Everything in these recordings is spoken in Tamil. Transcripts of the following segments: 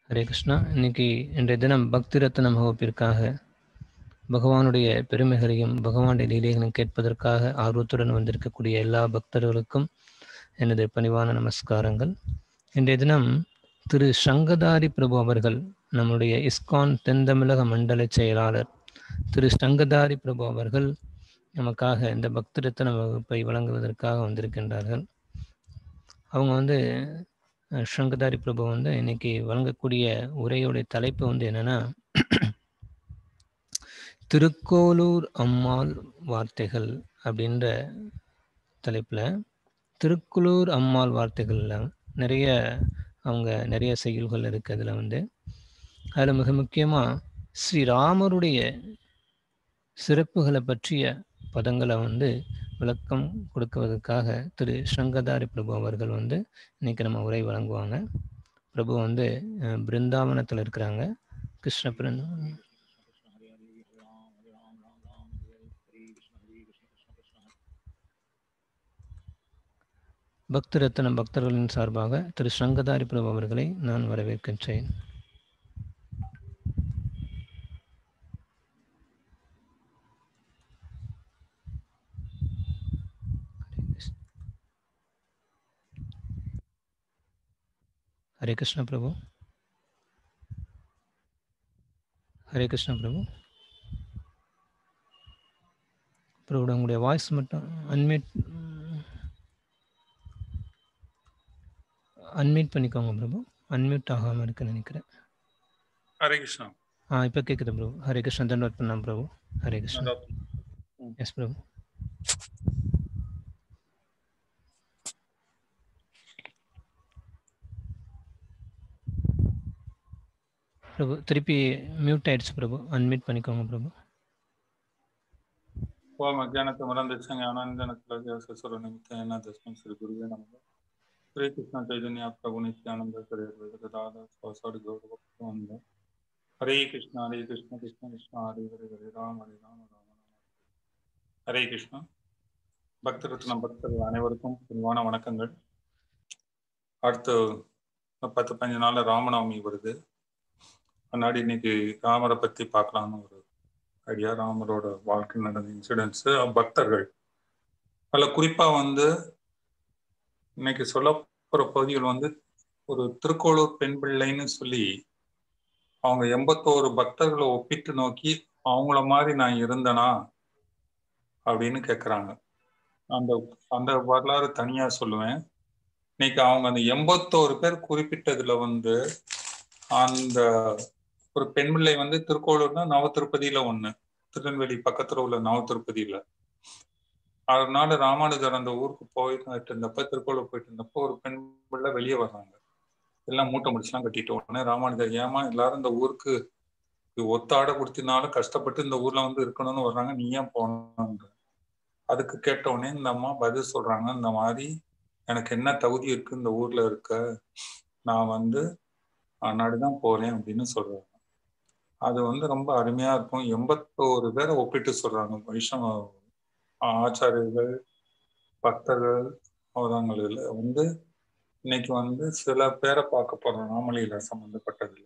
ஹரே கிருஷ்ணா இன்னைக்கு இன்றைய தினம் பக்தி ரத்னம் வகுப்பிற்காக பகவானுடைய பெருமைகளையும் பகவானுடைய லீலைகளையும் கேட்பதற்காக ஆர்வத்துடன் வந்திருக்கக்கூடிய எல்லா பக்தர்களுக்கும் எனது பணிவான நமஸ்காரங்கள் இன்றைய தினம் திரு சங்கதாரி பிரபு அவர்கள் நம்முடைய இஸ்கான் தென்தமிழக மண்டல செயலாளர் திரு சங்கதாரி பிரபு அவர்கள் நமக்காக இந்த பக்தி ரத்ன வகுப்பை வழங்குவதற்காக வந்திருக்கின்றார்கள் அவங்க வந்து சங்கதாரி பிரபு வந்து இன்னைக்கு வழங்கக்கூடிய உரையுடைய தலைப்பு வந்து என்னன்னா திருக்கோலூர் அம்மாள் வார்த்தைகள் அப்படின்ற தலைப்பில் திருக்குளூர் அம்மாள் வார்த்தைகளில் நிறைய அவங்க நிறைய செயல்கள் இருக்குது அதில் வந்து அதில் மிக முக்கியமாக ஸ்ரீராமருடைய சிறப்புகளை பற்றிய பதங்களை வந்து விளக்கம் கொடுக்குவதற்காக திரு ஸ்ரங்கதாரி பிரபு அவர்கள் வந்து இன்னைக்கு நம்ம உரை வழங்குவாங்க பிரபு வந்து பிருந்தாவனத்தில் இருக்கிறாங்க கிருஷ்ண பிருந்தாவனம் பக்த ரத்ன பக்தர்களின் சார்பாக திரு ஸ்ரங்கதாரி பிரபு அவர்களை நான் வரவேற்கின்றேன் ஹரே கிருஷ்ண பிரபு ஹரே கிருஷ்ண பிரபு பிரபு உங்களுடைய வாய்ஸ் மட்டும் அன்மியூட் அன்மியூட் பண்ணிக்கோங்க பிரபு அன்மியூட் ஆகாமல் இருக்குன்னு நினைக்கிறேன் ஹரே கிருஷ்ணா ஆ இப்போ கேட்குது பிரபு ஹரே கிருஷ்ணா தண்டோட் பண்ணலாம் பிரபு ஹரே கிருஷ்ணா எஸ் பிரபு பிரபு திருப்பி மியூட் ஆயிடுச்சு பிரபு அன்மியூட் பண்ணிக்கோங்க பிரபு ஓம் அஜானத்தை மறந்துச்சங்க ஆனந்தனத்துல சசுர நிமித்த என்ன தஸ்மன் ஸ்ரீ குருவே நமக்கு ஸ்ரீ கிருஷ்ண ಚೈತನ್ಯ ಪ್ರಭು ನಿತ್ಯಾನಂದ ಕರೆಯದಾದ ಸ್ವಸಾಡಿ ಗೌರವ வந்த ஹரே கிருஷ்ணா ஹரே கிருஷ்ண கிருஷ்ண கிருஷ்ண ஹரே ஹரே ஹரே ராம் ஹரே ராம ராம ராம ஹரே கிருஷ்ணா பக்தரத்ன பக்தர்கள் அனைவருக்கும் பணிவான வணக்கங்கள் அடுத்து பத்து பதினஞ்சு நாள்ல ராமநவமி வருது முன்னாடி இன்னைக்கு ராமரை பத்தி பார்க்கலாம்னு ஒரு ஐடியா ராமரோட வாழ்க்கை நடந்த இன்சிடென்ட்ஸ் பக்தர்கள் அதில் குறிப்பா வந்து இன்னைக்கு சொல்ல போற பகுதிகள் வந்து ஒரு திருக்கோளூர் பெண் பிள்ளைன்னு சொல்லி அவங்க எண்பத்தோரு பக்தர்களை ஒப்பிட்டு நோக்கி அவங்கள மாதிரி நான் இருந்தனா அப்படின்னு கேட்குறாங்க அந்த அந்த வரலாறு தனியா சொல்லுவேன் இன்னைக்கு அவங்க அந்த எண்பத்தோரு பேர் குறிப்பிட்டதுல வந்து அந்த ஒரு பெண் பிள்ளை வந்து திருக்கோளூர்னா நவ திருப்பதியில ஒண்ணு திருநெல்வேலி பக்கத்துல உள்ள நவ திருப்பதியில அதனால ராமானுஜர் அந்த ஊருக்கு போயிட்டு இருந்தப்ப திருக்கோளூர் போயிட்டு இருந்தப்போ ஒரு பெண் பிள்ளை வெளியே வர்றாங்க எல்லாம் மூட்டை முடிச்சுலாம் கட்டிட்டு உடனே ராமானுஜர் ஏமா எல்லாரும் இந்த ஊருக்கு ஒத்தாட கொடுத்தினாலும் கஷ்டப்பட்டு இந்த ஊர்ல வந்து இருக்கணும்னு வர்றாங்க நீ ஏன் போன அதுக்கு கேட்ட உடனே இந்த அம்மா பதில் சொல்றாங்க இந்த மாதிரி எனக்கு என்ன தகுதி இருக்கு இந்த ஊர்ல இருக்க நான் வந்து நாடுதான் போறேன் அப்படின்னு சொல்றாங்க அது வந்து ரொம்ப அருமையா இருக்கும் எண்பத்தோரு பேரை ஒப்பிட்டு சொல்றாங்க வைஷ்ணவ ஆச்சாரியர்கள் பக்தர்கள் அவதாங்கள் வந்து இன்னைக்கு வந்து சில பேரை பார்க்க போறோம் ராமலீல சம்பந்தப்பட்டதுல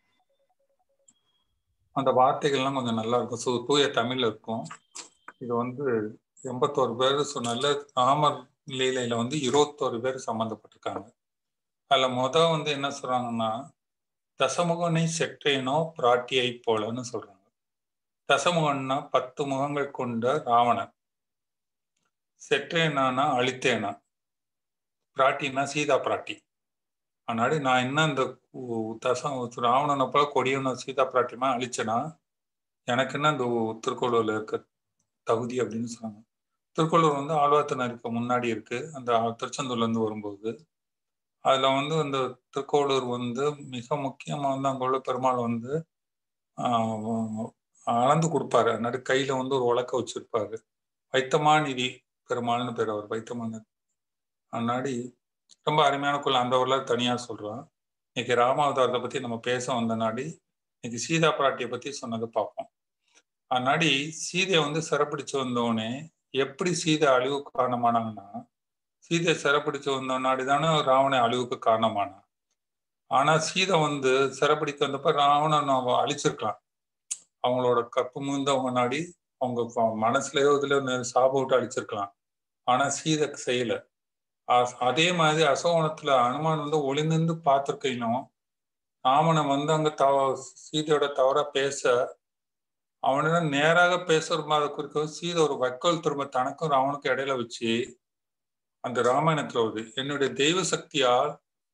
அந்த வார்த்தைகள்லாம் கொஞ்சம் நல்லா இருக்கும் சு தூய தமிழ்ல இருக்கும் இது வந்து எண்பத்தோரு பேர் சொன்னால ராமர் லீலையில வந்து இருபத்தோரு பேர் சம்மந்தப்பட்டிருக்காங்க அதுல முத வந்து என்ன சொல்றாங்கன்னா தசமுகனை செற்றேனோ பிராட்டியை போலன்னு சொல்றாங்க தசமுகன்னா பத்து முகங்கள் கொண்ட ராவணன் செற்றேனானா அழித்தேனா பிராட்டினா சீதா பிராட்டி அதனால நான் என்ன இந்த தசம் ராவணனை போல கொடியவன சீதா பிராட்டிமா அழிச்சேனா எனக்கு என்ன இந்த திருக்கோளூர்ல இருக்க தகுதி அப்படின்னு சொன்னாங்க திருக்கோளூர் வந்து ஆழ்வார்த்தனருக்கு முன்னாடி இருக்கு அந்த திருச்செந்தூர்ல இருந்து வரும்போது அதுல வந்து இந்த திருக்கோளூர் வந்து மிக முக்கியமா வந்து அங்க உள்ள பெருமாள் வந்து ஆஹ் அளந்து கொடுப்பாரு அதனால கையில வந்து ஒரு உலக்க வச்சிருப்பாரு வைத்தமாநிதி பெருமாள்னு பேர் அவர் வைத்தமான அதனாடி ரொம்ப அருமையான குள்ள அந்த ஊர்ல தனியா சொல்றான் இன்னைக்கு ராமாவதாரத்தை பத்தி நம்ம பேச வந்த நாடி இன்னைக்கு சீதா பிராட்டியை பத்தி சொன்னதை பார்ப்போம் அதனாடி சீதையை வந்து சிறப்பிடிச்சு வந்தோடனே எப்படி சீதை அழிவுக்கு காரணமானாங்கன்னா சீதை சிறப்பிடிச்சு வந்த நாடி தானே ராவண அழிவுக்கு காரணமானான் ஆனா சீதை வந்து சிறப்பிடித்து வந்தப்ப ராவணன் அவன் அழிச்சிருக்கலாம் அவங்களோட கற்பு முந்தவங்க நாடி அவங்க ப- மனசுலயோ இதுல சாபம் விட்டு அழிச்சிருக்கலாம் ஆனா சீதை செய்யல அ- அதே மாதிரி அசோகனத்துல அனுமான் வந்து ஒளிந்திருந்து பார்த்திருக்கையிலும் ராமனை வந்து அங்க தவ சீதையோட தவறா பேச அவனிடம் நேராக பேசுற மாதிரி குறிக்க சீதை ஒரு வைக்கோல் திரும்ப தனக்கும் ராவனுக்கும் இடையில வச்சு அந்த ராமாயணத்துல வருது என்னுடைய தெய்வ சக்தியால்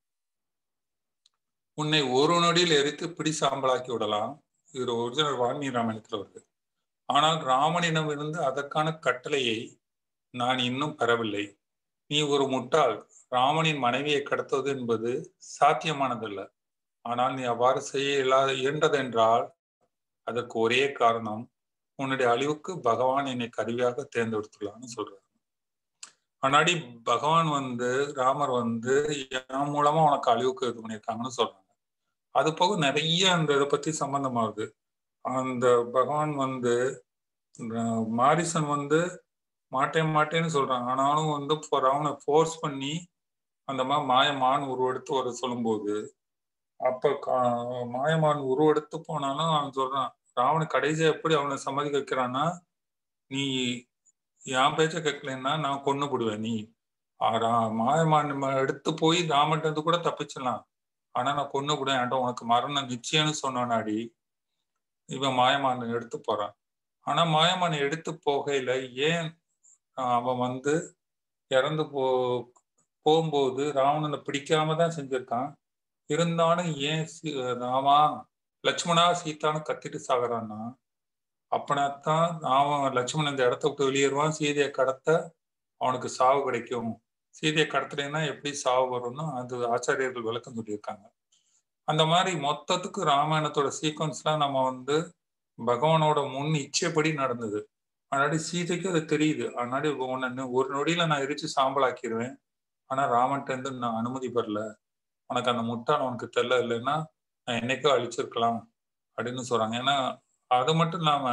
உன்னை ஒரு நொடியில் எரித்து பிடி சாம்பலாக்கி விடலாம் இது ஒரிஜினல் வால்மீகி ராமாயணத்துல வருது ஆனால் ராமனிடமிருந்து அதற்கான கட்டளையை நான் இன்னும் பெறவில்லை நீ ஒரு முட்டாள் ராமனின் மனைவியை கடத்துவது என்பது சாத்தியமானதல்ல ஆனால் நீ அவ்வாறு செய்ய இயலாத இயன்றதென்றால் அதற்கு ஒரே காரணம் உன்னுடைய அழிவுக்கு பகவான் என்னை கருவியாக தேர்ந்தெடுத்துள்ளான்னு சொல்றாரு முன்னாடி பகவான் வந்து ராமர் வந்து என் மூலமா உனக்கு அழிவுக்கு இது பண்ணியிருக்காங்கன்னு சொல்றாங்க அது போக நிறைய அந்த இதை பத்தி சம்பந்தமாகுது அந்த பகவான் வந்து அஹ் மாரிசன் வந்து மாட்டேன் மாட்டேன்னு சொல்றாங்க ஆனாலும் வந்து இப்போ ராவனை ஃபோர்ஸ் பண்ணி அந்த மாதிரி மாயமான் உருவெடுத்து வர சொல்லும்போது அப்ப கா- மாயமான் உருவெடுத்து போனாலும் அவன் சொல்றான் ராவண கடைசியா எப்படி அவனை சம்மதிக்க வைக்கிறான்னா நீ என் பேச்ச கேட்கலன்னா நான் கொன்னு போடுவேன் நீ ஆ, ரா- மாயமான் ம- எடுத்து போய் ராமன்ட்டு இருந்து கூட தப்பிச்சிடலாம் ஆனா நான் கொன்னு போடுவேன் என்கிட்ட உனக்கு மரணம் நிச்சயம்னு சொன்னாடி இவன் மாயமான் எடுத்து போறான் ஆனா மாயமான் எடுத்து போகையில ஏன் ஆஹ், அவன் வந்து இறந்து போ போகும்போது ராவணனை பிடிக்காம தான் செஞ்சிருக்கான் இருந்தாலும் ஏன் சி- ராமா லட்சுமணா சீதான்னு கத்திட்டு சாகுறான்னா அப்பனாத்தான் அவன் லட்சுமணன் இந்த இடத்த விட்டு வெளியேறுவான் சீதையை கடத்த அவனுக்கு சாவு கிடைக்கும் சீதையை கடத்தலைன்னா எப்படி சாவு வரும்னு அது ஆச்சாரியர்கள் விளக்கம் சொல்லியிருக்காங்க அந்த மாதிரி மொத்தத்துக்கு ராமாயணத்தோட சீக்வன்ஸ்லாம் நம்ம வந்து பகவானோட முன் இச்சைப்படி நடந்தது அதனாடி சீதைக்கு அது தெரியுது அதனாடி உன்னை ஒரு நொடியில நான் எரிச்சு சாம்பலாக்கிடுவேன் ஆனா ராமன்ட்ட இருந்து நான் அனுமதி பெறல உனக்கு அந்த முட்டாள் உனக்கு தெரியல இல்லைன்னா நான் என்னைக்கோ அழிச்சிருக்கலாம் அப்படின்னு சொல்றாங்க ஏன்னா அது மட்டும் இல்லாம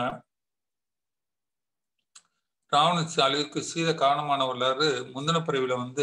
ராவண அழிவுக்கு சீத காரணமானவர்லாரு முந்தின பிரிவுல வந்து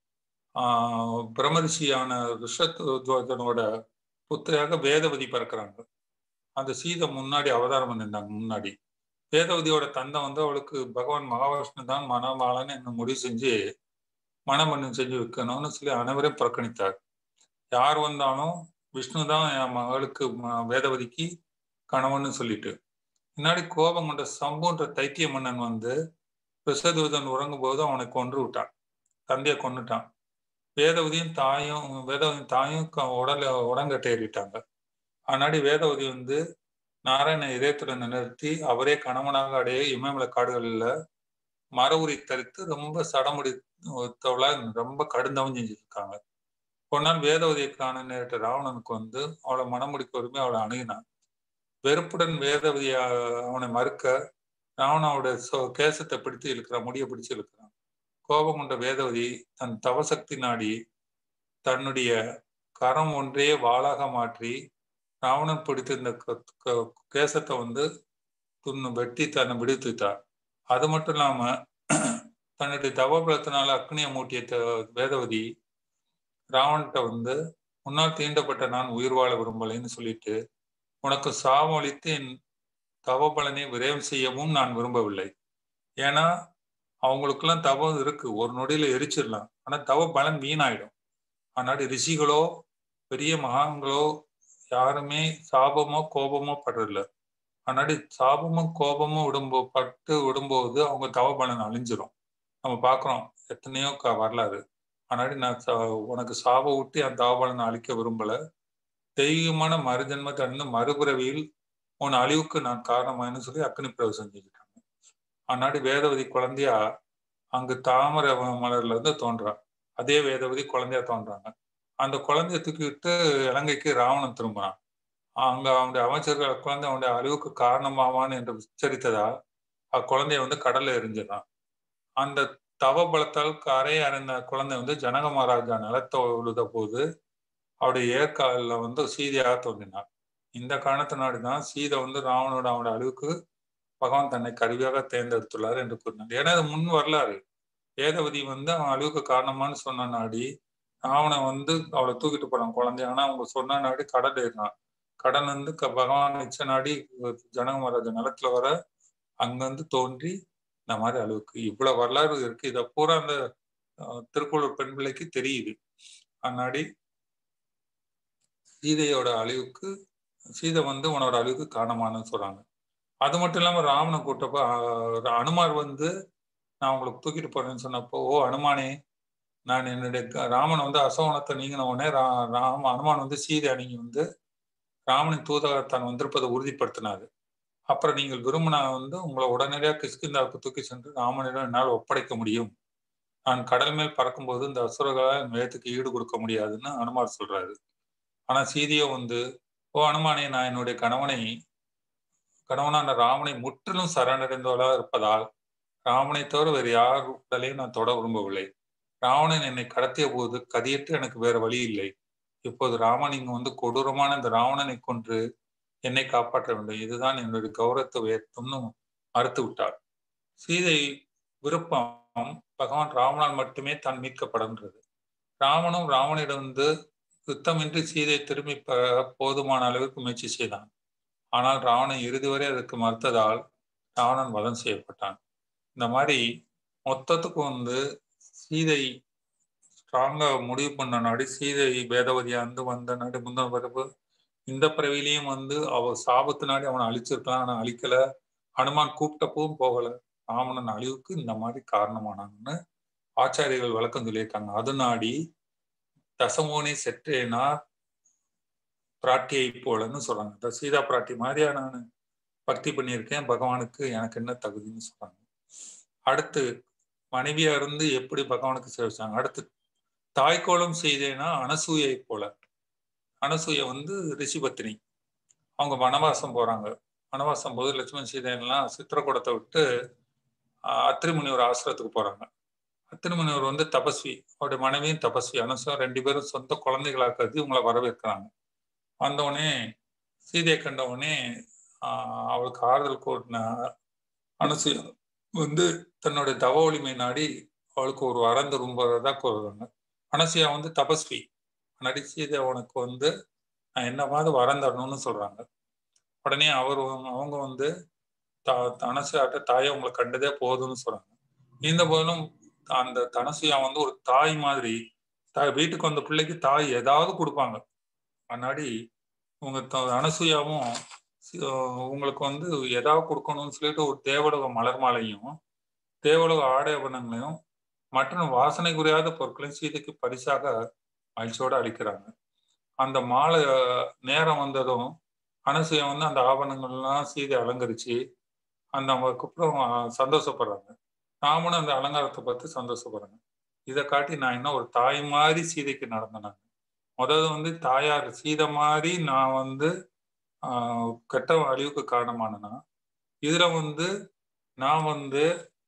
ஆஹ் பிரமரிஷியான ரிஷத்வதனோட புத்திரையாக வேதவதி பிறக்கிறாங்க அந்த சீதை முன்னாடி அவதாரம் பண்ணியிருந்தாங்க முன்னாடி வேதவதியோட தந்தை வந்து அவளுக்கு பகவான் மகாவிஷ்ணு தான் மணமாளன்னு என்ன முடிவு செஞ்சு மணமண்ணம் செஞ்சு வைக்கணும்னு சொல்லி அனைவரையும் புறக்கணித்தார் யார் வந்தாலும் விஷ்ணு தான் என் மகளுக்கு ம- வேதவதிக்கு கணவன்னு சொல்லிட்டு முன்னாடி கோபம் கொண்ட சம்புன்ற தைத்திய மன்னன் வந்து ரிஷதூதன் உறங்கும் போது அவனை கொன்று விட்டான் தந்தையை கொன்னுட்டான் வேதவதியும் தாயும் வேதவதியும் தாயும் க- உடல உடங்கட்டேறிட்டாங்க அதனாடி வேதவதி வந்து நாராயண இதயத்துடன் நிறுத்தி அவரே கணவனாக அடைய இமயமலை காடுகளில் மர உரி தரித்து ரொம்ப சடமுடித்தவளா ரொம்ப கடுந்தவம் செஞ்சிருக்காங்க ஒரு நாள் வேதவதியை காண நேரிட்ட ராவணனுக்கு வந்து அவளை மனமுடிக்க விரும்பி அவளை அணுகினான் வெறுப்புடன் வேதவதி அவனை மறுக்க ராவணனோட சொ கேசத்தை பிடித்து இழுக்கிறான் முடியை பிடிச்சு இழுக்கிறான் கோபம் கொண்ட வேதவதி தன் தவசக்தி நாடி தன்னுடைய கரம் ஒன்றே வாளாக மாற்றி ராவணன் பிடித்திருந்த க- க- கேசத்தை வந்து துண்ணு வெட்டி தன்னை விடுவித்தார் அது மட்டும் இல்லாம தன்னுடைய தவபலத்தினால அக்னியை மூட்டிய த- வேதவதி ராவன்கிட்ட வந்து முன்னால் தீண்டப்பட்ட நான் உயிர் வாழ விரும்பலைன்னு சொல்லிட்டு உனக்கு சாபம் அளித்து என் தவபலனை விரைவு செய்யவும் நான் விரும்பவில்லை ஏன்னா அவங்களுக்கெல்லாம் தவம் இருக்கு ஒரு நொடியில எரிச்சிடலாம் ஆனா தவ பலன் வீணாயிடும் அதனால ரிஷிகளோ பெரிய மகான்களோ யாருமே சாபமோ கோபமோ படுறதில்ல அதனாடி சாபமும் கோபமும் விடும்போ பட்டு விடும்போது அவங்க தவ பலன் அழிஞ்சிரும் நம்ம பார்க்குறோம் எத்தனையோ க வரலாறு அதனாடி நான் சா- உனக்கு சாபம் விட்டு அந்த தவ பலனை அழிக்க விரும்பல தெய்வீகமான மறுஜன்மத்தை அடைந்து மறுபிறவியில் உன் அழிவுக்கு நான் காரணமானு சொல்லி அக்னி பிரவேசம் செஞ்சுட்டாங்க அந்நாடி வேதவதி குழந்தையா அங்கு தாமரை ம- மலர்ல இருந்து தோன்றா அதே வேதவதி குழந்தையா தோன்றாங்க அந்த குழந்தைய தூக்கிட்டு இலங்கைக்கு ராவணன் திரும்புறான் அங்க அவனுடைய அமைச்சர்கள் குழந்தை அவனுடைய அழிவுக்கு காரணமாவான் என்று உச்சரித்ததா அக்குழந்தைய வந்து கடல்ல எரிஞ்சிடறான் அந்த தவ பலத்தால் கரை அறிந்த குழந்தை வந்து ஜனக மகாராஜா நிலத்தை உழுத போது அவருடைய ஏற்காலில் வந்து சீதையாக தோன்றினார் இந்த காரணத்தினாடி தான் சீதை வந்து ராவணோட அவனுடைய அழிவுக்கு பகவான் தன்னை கருவியாக தேர்ந்தெடுத்துள்ளார் என்று கூறினார் ஏன்னா அது முன் வரலாறு வேதவதி வந்து அவன் அழிவுக்கு காரணமான்னு சொன்ன நாடி ராவணன் வந்து அவளை தூக்கிட்டு போறான் குழந்தைய ஆனா அவங்க சொன்ன நாடி கடல் ஏறினான் கடல் வந்து க- பகவான் இச்ச நாடி ஜனக மகாராஜா நிலத்துல வர அங்கிருந்து தோன்றி இந்த மாதிரி அளவுக்கு இவ்வளவு வரலாறு இருக்கு இதை பூரா அந்த அஹ், திருக்குறள் பெண் பிள்ளைக்கு தெரியுது அன்னாடி சீதையோட அழிவுக்கு சீதை வந்து உன்னோட அழிவுக்கு காரணமானு சொல்றாங்க அது மட்டும் இல்லாம ராமனை கூட்டப்ப அஹ், அனுமார் வந்து நான் உங்களுக்கு தூக்கிட்டு போறேன்னு சொன்னப்போ ஓ அனுமானே நான் என்னுடைய க- ராமன் வந்து அசோகனத்தை நீங்கின உடனே ரா ராம அனுமான் வந்து சீதை அணுகி வந்து ராமனின் தூதகர் தான் வந்திருப்பதை உறுதிப்படுத்தினாரு அப்புறம் நீங்கள் விரும்பினா வந்து உங்களை உடனடியாக கிஷ்கிந்தாவுக்கு தூக்கி சென்று ராமனிடம் என்னால் ஒப்படைக்க முடியும் நான் கடல் மேல் பறக்கும்போது இந்த அசுரர்களால் என் வேதத்துக்கு ஈடு கொடுக்க முடியாதுன்னு அனுமார் சொல்றாரு ஆனா சீதையோ வந்து ஓ அனுமானே நான் என்னுடைய கணவனை கணவனான ராமனை முற்றிலும் சரணடைந்தவளாக இருப்பதால் ராமனை தவிர வேறு யார் உடலையும் நான் தொட விரும்பவில்லை ராவணன் என்னை கடத்திய போது கதியற்று எனக்கு வேற வழி இல்லை இப்போது ராமன் இங்கு வந்து கொடூரமான இந்த ராவணனை கொன்று என்னை காப்பாற்ற வேண்டும் இதுதான் என்னுடைய கௌரவத்தை உயர்த்தும்னு மறுத்து விட்டார் சீதை விருப்பம் பகவான் ராமனால் மட்டுமே தான் மீட்கப்படுகின்றது ராமனும் ராவனிடமிருந்து யுத்தமின்றி சீதை திரும்பி பெற போதுமான அளவிற்கு முயற்சி செய்தான் ஆனால் ராவணன் இறுதி வரை அதற்கு மறுத்ததால் ராவணன் வதம் செய்யப்பட்டான் இந்த மாதிரி மொத்தத்துக்கு வந்து சீதை ஸ்ட்ராங்கா முடிவு பண்ண நாடி சீதை வேதவதியா இருந்து வந்த நாடி முந்தின பிறப்பு இந்த பிறவிலையும் வந்து அவ சாபத்து நாடி அவனை அழிச்சிருக்கலாம் ஆனா அழிக்கல ஹனுமான் கூப்பிட்டப்பவும் போகல ராமனன் அழிவுக்கு இந்த மாதிரி காரணமானாங்கன்னு ஆச்சாரியர்கள் விளக்கம் சொல்லியிருக்காங்க அது நாடி தசமோனி செற்றேனா பிராட்டியை போலன்னு சொல்றாங்க இந்த சீதா பிராட்டி மாதிரியா நான் பக்தி பண்ணியிருக்கேன் பகவானுக்கு எனக்கு என்ன தகுதின்னு சொல்றாங்க அடுத்து மனைவியா இருந்து எப்படி பகவானுக்கு சேவிச்சாங்க அடுத்து தாய்க்கோலம் செய்தேன்னா அனசூயை போல அனசூய வந்து ரிஷிபத்தினி அவங்க வனவாசம் போறாங்க வனவாசம் போது லட்சுமண் சீதையெல்லாம் சித்திரக்கூடத்தை விட்டு ஆஹ், அத்திரிமுனிவர் ஆசிரத்துக்கு போறாங்க அத்திரிமுனிவர் வந்து தபஸ்வி அவருடைய மனைவியும் தபஸ்வி அனசும் ரெண்டு பேரும் சொந்த குழந்தைகளா கருதி உங்களை வரவேற்கிறாங்க வந்தவுடனே சீதையை கண்டவுடனே ஆஹ், அவளுக்கு ஆறுதல் கூட்டின அனசூயா வந்து தன்னுடைய தவ வலிமை நாடி அவளுக்கு ஒரு வரம் திரும்புறதா கூறுறாங்க அனசூயா வந்து தபஸ்வி நடி சீதை உனக்கு வந்து நான் என்னவாவது வரம் தரணும்னு சொல்றாங்க உடனே அவர் வந்து- அவங்க வந்து த- தனசுயாட்ட தாயை உங்களை கண்டதே போதும்னு சொல்றாங்க இந்த போதிலும் அந்த தனசுயா வந்து ஒரு தாய் மாதிரி தாய் வீட்டுக்கு வந்த பிள்ளைக்கு தாய் ஏதாவது கொடுப்பாங்க முன்னாடி உங்க த- அனசூயாவும் சி- உங்களுக்கு வந்து ஏதாவது கொடுக்கணும்னு சொல்லிட்டு ஒரு தேவலோக மலர் மாலையும் தேவலோக ஆடயபனங்களையும் மற்ற வாசனை குறியாத பொருட்களையும் சீதைக்கு பரிசாக மகிழ்ச்சியோட அளிக்கிறாங்க அந்த மாலை அஹ், நேரம் வந்ததும் அனசூயா வந்து அந்த ஆபரணங்கள்லாம் சீதை அலங்கரிச்சு அந்த அதுக்கப்புறம் அஹ், சந்தோஷப்படுறாங்க நாமளும் அந்த அலங்காரத்தை பார்த்து சந்தோஷப்படுறாங்க இதை காட்டி நான் என்ன ஒரு தாய் மாதிரி சீதைக்கு நடந்தேன் முதல்ல வந்து தாயார் சீதை மாதிரி நான் வந்து ஆஹ், கெட்ட அழிவுக்கு காரணமானனா இதுல வந்து நான் வந்து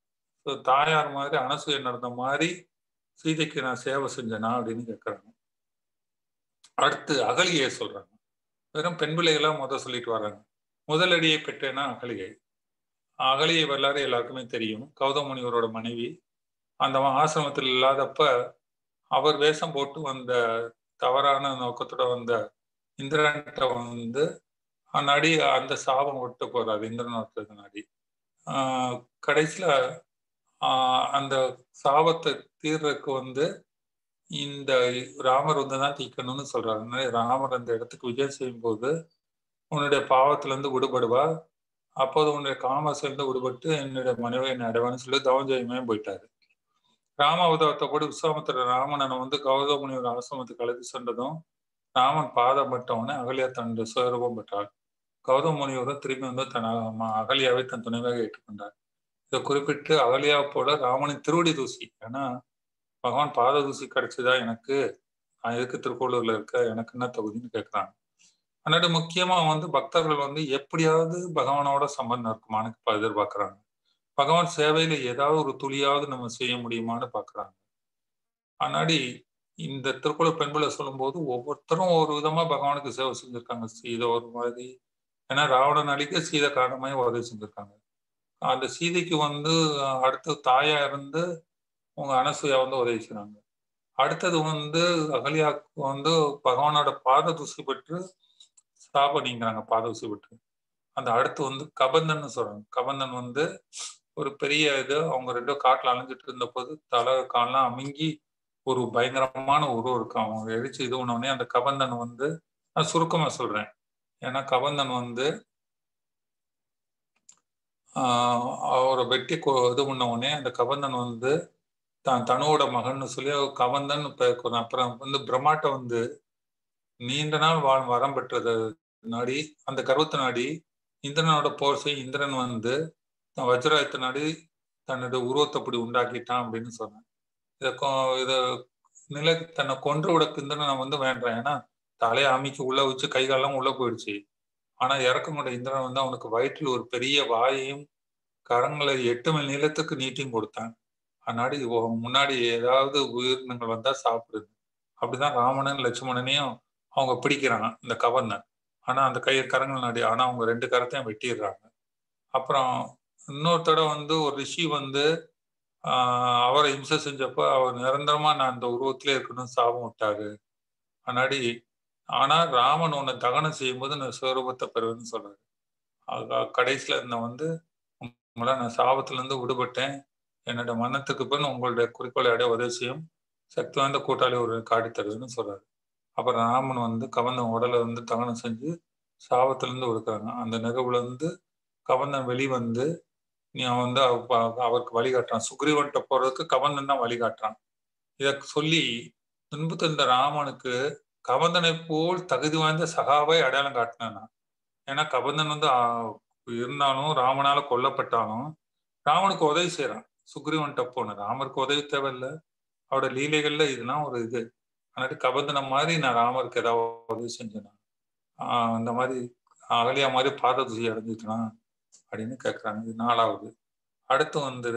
தாயார் மாதிரி அனசூய நடந்த மாதிரி சீதைக்கு நான் சேவை செஞ்சேனா அப்படின்னு கேட்கறாங்க அடுத்து அகலியை சொல்றாங்க வெறும் பெண் பிள்ளைகளா முத சொல்லிட்டு வர்றாங்க முதலடியை பெற்றேன்னா அகலிகை அகலியை வரலாறு எல்லாருக்குமே தெரியும் கௌதம முனிவரோட மனைவி அந்த ஆசிரமத்தில் இல்லாதப்ப அவர் வேஷம் போட்டு வந்த தவறான நோக்கத்தோட வந்த இந்திரன்ட்ட வந்து நடி அந்த சாபம் விட்டு போறாரு இந்திரன் நாடி ஆஹ் கடைசியில ஆஹ் அந்த சாபத்தை தீர்றதுக்கு வந்து இந்த ராமர் வந்து தான் தீக்கணும்னு சொல்றாரு அதனால ராமர் அந்த இடத்துக்கு விஜயம் செய்யும் போது உன்னுடைய பாவத்துல இருந்து விடுபடுவா அப்போது உன்னுடைய காமசிலிருந்து விடுபட்டு என்னுடைய மனைவி என்னை அடைவான்னு சொல்லி தவஞ்சயமே போயிட்டாரு ராம அவதாரத்தை கூட விஸ்வாமித்திர ராமனனை வந்து கௌதம முனிவர் ஆசிரமத்துக்கு அழைத்து சென்றதும் ராமன் பாதம் பட்டவனே அகலியா தன்னுடைய சுயரூபம் பெற்றாள் கௌதம முனிவரும் திரும்பி வந்து தன் அ- அகலியாவை தன் துணைவாக ஏற்றுக்கொண்டார் இதை குறிப்பிட்டு அகலியா போல ராமனின் திருவடி தூசி ஏன்னா பகவான் பாத தூசி கிடைச்சதா எனக்கு நான் எதுக்கு திருக்கோளூர்ல இருக்க எனக்கு என்ன தகுதின்னு கேட்கிறாங்க அதனால முக்கியமா வந்து பக்தர்கள் வந்து எப்படியாவது பகவானோட சம்பந்தம் இருக்குமான்னு இப்ப எதிர்பார்க்கறாங்க பகவான் சேவையில ஏதாவது ஒரு துளியாவது நம்ம செய்ய முடியுமான்னு பாக்குறாங்க அதனாடி இந்த திருக்குறள் பெண்களை சொல்லும்போது ஒவ்வொருத்தரும் ஒரு விதமா பகவானுக்கு சேவை செஞ்சிருக்காங்க சீதை ஒரு மாதிரி ஏன்னா ராவணன் அழிக்க சீதை காரணமாய் உதவி செஞ்சிருக்காங்க அந்த சீதைக்கு வந்து அஹ், அடுத்து தாயா இருந்து உங்க அனசூயா வந்து உதவி செய்றாங்க அடுத்தது வந்து அகலியாவுக்கு வந்து பகவானோட பாத தூசி பெற்று சாபம் நீங்கிறாங்க பாத தூசி பெற்று அந்த அடுத்து வந்து கபந்தன் சொல்றாங்க கபந்தன் வந்து ஒரு பெரிய இது அவங்க ரெண்டும் காட்டுல அலைஞ்சிட்டு இருந்த போது தலை கால்லாம் அமுங்கி ஒரு பயங்கரமான உருவம் இருக்கு அவங்க எரிச்சு இது உடனே அந்த கபந்தன் வந்து நான் சுருக்கமா சொல்றேன் ஏன்னா கபந்தன் வந்து ஆஹ் அவரை வெட்டி இது பண்ண உடனே அந்த கபந்தன் வந்து தான் தனுவோட மகன் சொல்லி கவந்தன் அப்புறம் வந்து பிரம்மாட்ட வந்து நீண்ட நாள் வாழ் வரம் பெற்றது நாடி அந்த கர்வத்தை நாடி இந்திரனோட போர் செய் இந்திரன் வந்து தன் வஜ்ராயத்தை நாடி தன்னோட உருவத்தை அப்படி உண்டாக்கிட்டான் அப்படின்னு சொன்னேன் இதை இதை நிலை தன்னை கொன்று விட இந்திரனை நான் வந்து வேண்டேன் ஏன்னா தலையை அமைச்சு உள்ள வச்சு கை காலெல்லாம் உள்ள போயிடுச்சு ஆனா இறக்கமுட இந்திரன் வந்து அவனுக்கு வயிற்றில் ஒரு பெரிய வாயையும் கரங்களை எட்டு மணி நீளத்துக்கு நீட்டியும் கொடுத்தான் அதனாடி முன்னாடி ஏதாவது உயிரினங்கள் வந்தா சாப்பிடுது அப்படிதான் ராமனன் லட்சுமணனையும் அவங்க பிடிக்கிறாங்க இந்த கவர்னர் ஆனா அந்த கை கரங்கள் நாடி ஆனா அவங்க ரெண்டு கரத்தையும் வெட்டிடுறாங்க அப்புறம் இன்னொரு தடவை வந்து ஒரு ரிஷி வந்து ஆஹ் அவரை இம்சை செஞ்சப்ப அவர் நிரந்தரமா நான் அந்த உருவத்திலே இருக்கணும் சாபம் விட்டாரு அதனாடி ஆனா ராமன் உன்னை தகனம் செய்யும்போது நான் சிவரூபத்தை பெறுவேன்னு சொல்றாரு கடைசியில இருந்த வந்து உங்களை நான் சாபத்துல இருந்து விடுபட்டேன் என்னோட மனத்துக்கு பின் உங்களுடைய குறிக்கோளை அடைய உதவி செய்யும் சக்தி வாய்ந்த கூட்டாளி ஒரு காட்டி தருதுன்னு சொல்றாரு அப்புறம் ராமன் வந்து கவந்தன் உடலை வந்து தகனம் செஞ்சு சாபத்திலிருந்து விடுக்கிறாங்க அந்த நிகழ்வுல இருந்து கவந்தன் வெளிவந்து நீ வந்து அவருக்கு வழிகாட்டுறான் சுக்ரீவன்ட்ட போறதுக்கு கவந்தன் தான் வழிகாட்டுறான் இத சொல்லி துன்பு தந்த ராமனுக்கு கவந்தனை போல் தகுதி வாய்ந்த சகாவை அடையாளம் காட்டினான் ஏன்னா கவந்தன் வந்து இருந்தாலும் ராமனால கொல்லப்பட்டாலும் ராமனுக்கு உதவி செய்யறான் சுக்ரீவன்ட்ட போன ராமருக்கு உதவி தேவையில்லை அவரோட லீலைகள்ல இதெல்லாம் ஒரு இது ஆனாட்டு கபந்தனம் மாதிரி நான் ராமருக்கு ஏதாவது உதவி செஞ்சேனா ஆஹ் அந்த மாதிரி அகலியா மாதிரி பாத தூசி அடைஞ்சிட்டனா அப்படின்னு கேட்குறாங்க இது நாலாவது அடுத்து வந்து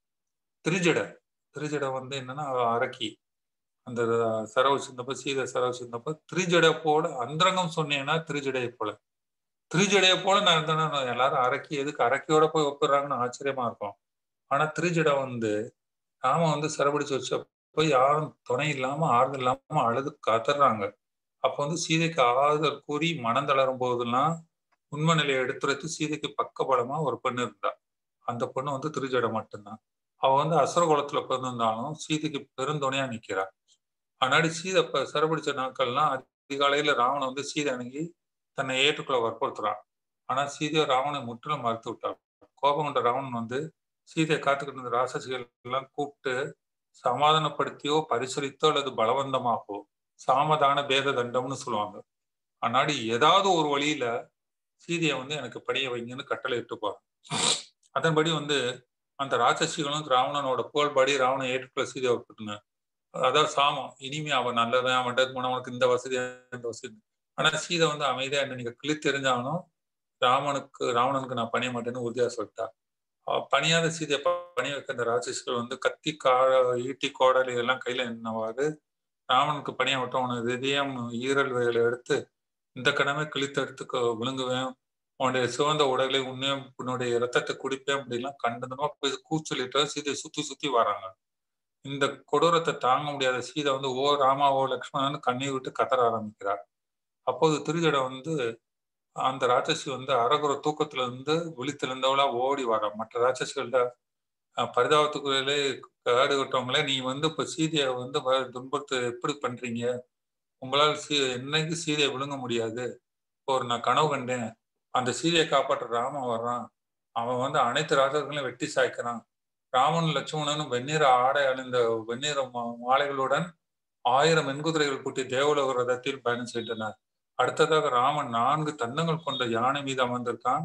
திருஜடை திருஜடை வந்து என்னன்னா அரக்கி அந்த சரவு சிந்தப்ப சீத சரவு சிந்தப்ப திருஜடை போல அந்தரங்கம் சொன்னேன்னா திருஜடையை போல திருஜடையை போல நான் இருந்தேன்னா எல்லாரும் அரக்கி எதுக்கு அரக்கியோட போய் ஒப்பிடுறாங்கன்னு ஆச்சரியமா இருக்கும் ஆனா திருஜடை வந்து ராம வந்து சிறப்பிடிச்சு வச்சப்போ யாரும் துணை இல்லாம ஆறுதல் இல்லாம அழுது காத்துறாங்க அப்ப வந்து சீதைக்கு ஆறுதல் கூறி மனம் தளரும் போதெல்லாம் உண்மை நிலையை எடுத்துரைத்து சீதைக்கு பக்கபலமா ஒரு பெண்ணு இருந்தா அந்த பொண்ணு வந்து திருஜடை மட்டும்தான் அவ வந்து அசுர குலத்துல பிறந்திருந்தாலும் சீதைக்கு பெருந்துணையா நிக்கிறா அதனாடி சீதை இப்ப சிறப்பிடிச்ச நாட்கள்லாம் அதிகாலையில ராவணன் வந்து சீதை அணுகி தன்னை ஏற்றுக்கொள்ள வற்புறுத்துறான் ஆனா சீதையை ராவணனை முற்றிலும் மறுத்து விட்டான் கோபம் கொண்ட ராவணன் வந்து சீதையை காத்துக்கிட்டு இருந்த ராசசிகள் எல்லாம் கூப்பிட்டு சமாதானப்படுத்தியோ பரிசீலித்தோ அல்லது பலவந்தமாகவோ சாமதான பேத தண்டம்னு சொல்லுவாங்க ஆனாடி ஏதாவது ஒரு வழியில சீதையை வந்து எனக்கு பணிய வைங்கன்னு கட்டளை இட்டுப்பாங்க அதன்படி வந்து அந்த ராட்சசிகளும் ராவணனோட புகழ்படி ராவணன் ஏற்றுக்கொள்ள சீதையை விட்டுருங்க அதான் சாமம் இனிமே அவன் நல்லவன் அவன் மூணு அவனுக்கு இந்த வசதி இந்த வசதி ஆனா சீதை வந்து அமைதியா என்ன நீங்க கிளி தெரிஞ்சாலும் ராமனுக்கு ராவணனுக்கு நான் பணிய மாட்டேன்னு உறுதியா சொல்லிட்டா பணியாத சீதையை பணி வைக்க இந்த ராட்சசிகள் வந்து கத்தி காழ ஈட்டி கோடல் இதெல்லாம் கையில என்னவாறு ராவனுக்கு பணியை விட்டு உனது இதயம் ஈரல் வகைகளை எடுத்து இந்த கடமை கிழித்து எடுத்து விழுங்குவேன் உன்னுடைய சிவந்த உடலை உன்னையும் உன்னுடைய ரத்தத்தை குடிப்பேன் அப்படிலாம் கண்டனமா போய் கூச்சலிட்டு சீதையை சுத்தி சுத்தி வராங்க இந்த கொடூரத்தை தாங்க முடியாத சீதை வந்து ஓ ராமா ஓ லக்ஷ்மணன் கண்ணீர் விட்டு கத்தர ஆரம்பிக்கிறார் அப்போது திருஜடை வந்து அந்த ராட்சசி வந்து அரகுற தூக்கத்துல இருந்து விழித்திருந்தவளா ஓடி வர மற்ற ராட்சசிகள்ட பரிதாபத்துக்குள்ளே காடு விட்டவங்களே நீ வந்து இப்ப சீதையை வந்து துன்பத்தை எப்படி பண்றீங்க உங்களால் சீ என்னைக்கு சீதையை விழுங்க முடியாது ஒரு நான் கனவு கண்டேன் அந்த சீதையை காப்பாற்ற ராமன் வர்றான் அவன் வந்து அனைத்து ராஜர்களையும் வெட்டி சாய்க்கிறான் ராமன் லட்சுமணனும் வெந்நீர ஆடை அணிந்த வெந்நீர மாலைகளுடன் ஆயிரம் மென்குதிரைகள் கூட்டி தேவலோக ரதத்தில் பயணம் செய்தனர் அடுத்ததாக ராமன் நான்கு தந்தங்கள் கொண்ட யானை மீது அமர்ந்திருக்கான்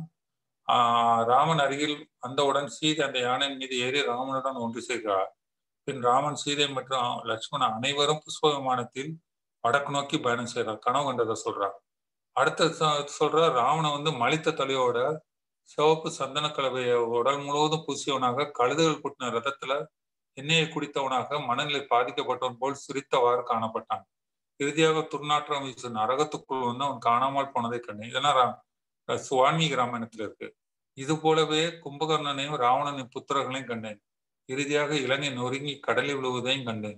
ஆஹ் ராமன் அருகில் வந்தவுடன் சீதை அந்த யானையின் மீது ஏறி ராமனுடன் ஒன்று சேர்கிறார் பின் ராமன் சீதை மற்றும் லட்சுமணன் அனைவரும் புஷ்ப விமானத்தில் வடக்கு நோக்கி பயணம் செய்கிறார் கனவு கண்டதை சொல்றார் அடுத்த சொல்ற ராவணன் வந்து மலித்த தலையோட சிவப்பு சந்தன கலவைய உடல் முழுவதும் பூசியவனாக கழுதுகள் கூட்டின ரதத்துல எண்ணெயை குடித்தவனாக மனநிலை பாதிக்கப்பட்டவன் போல் சிரித்தவாறு காணப்பட்டான் இறுதியாக துர்நாற்றம் வீசு நரகத்துக்குள் வந்து அவன் காணாமல் போனதை கண்டேன் இதெல்லாம் சுவான்மீக ராமாயணத்துல இருக்கு இது போலவே கும்பகர்ணனையும் ராவணனின் புத்திரர்களையும் கண்டேன் இறுதியாக இலங்கை நொறுங்கி கடலில் விழுவதையும் கண்டேன்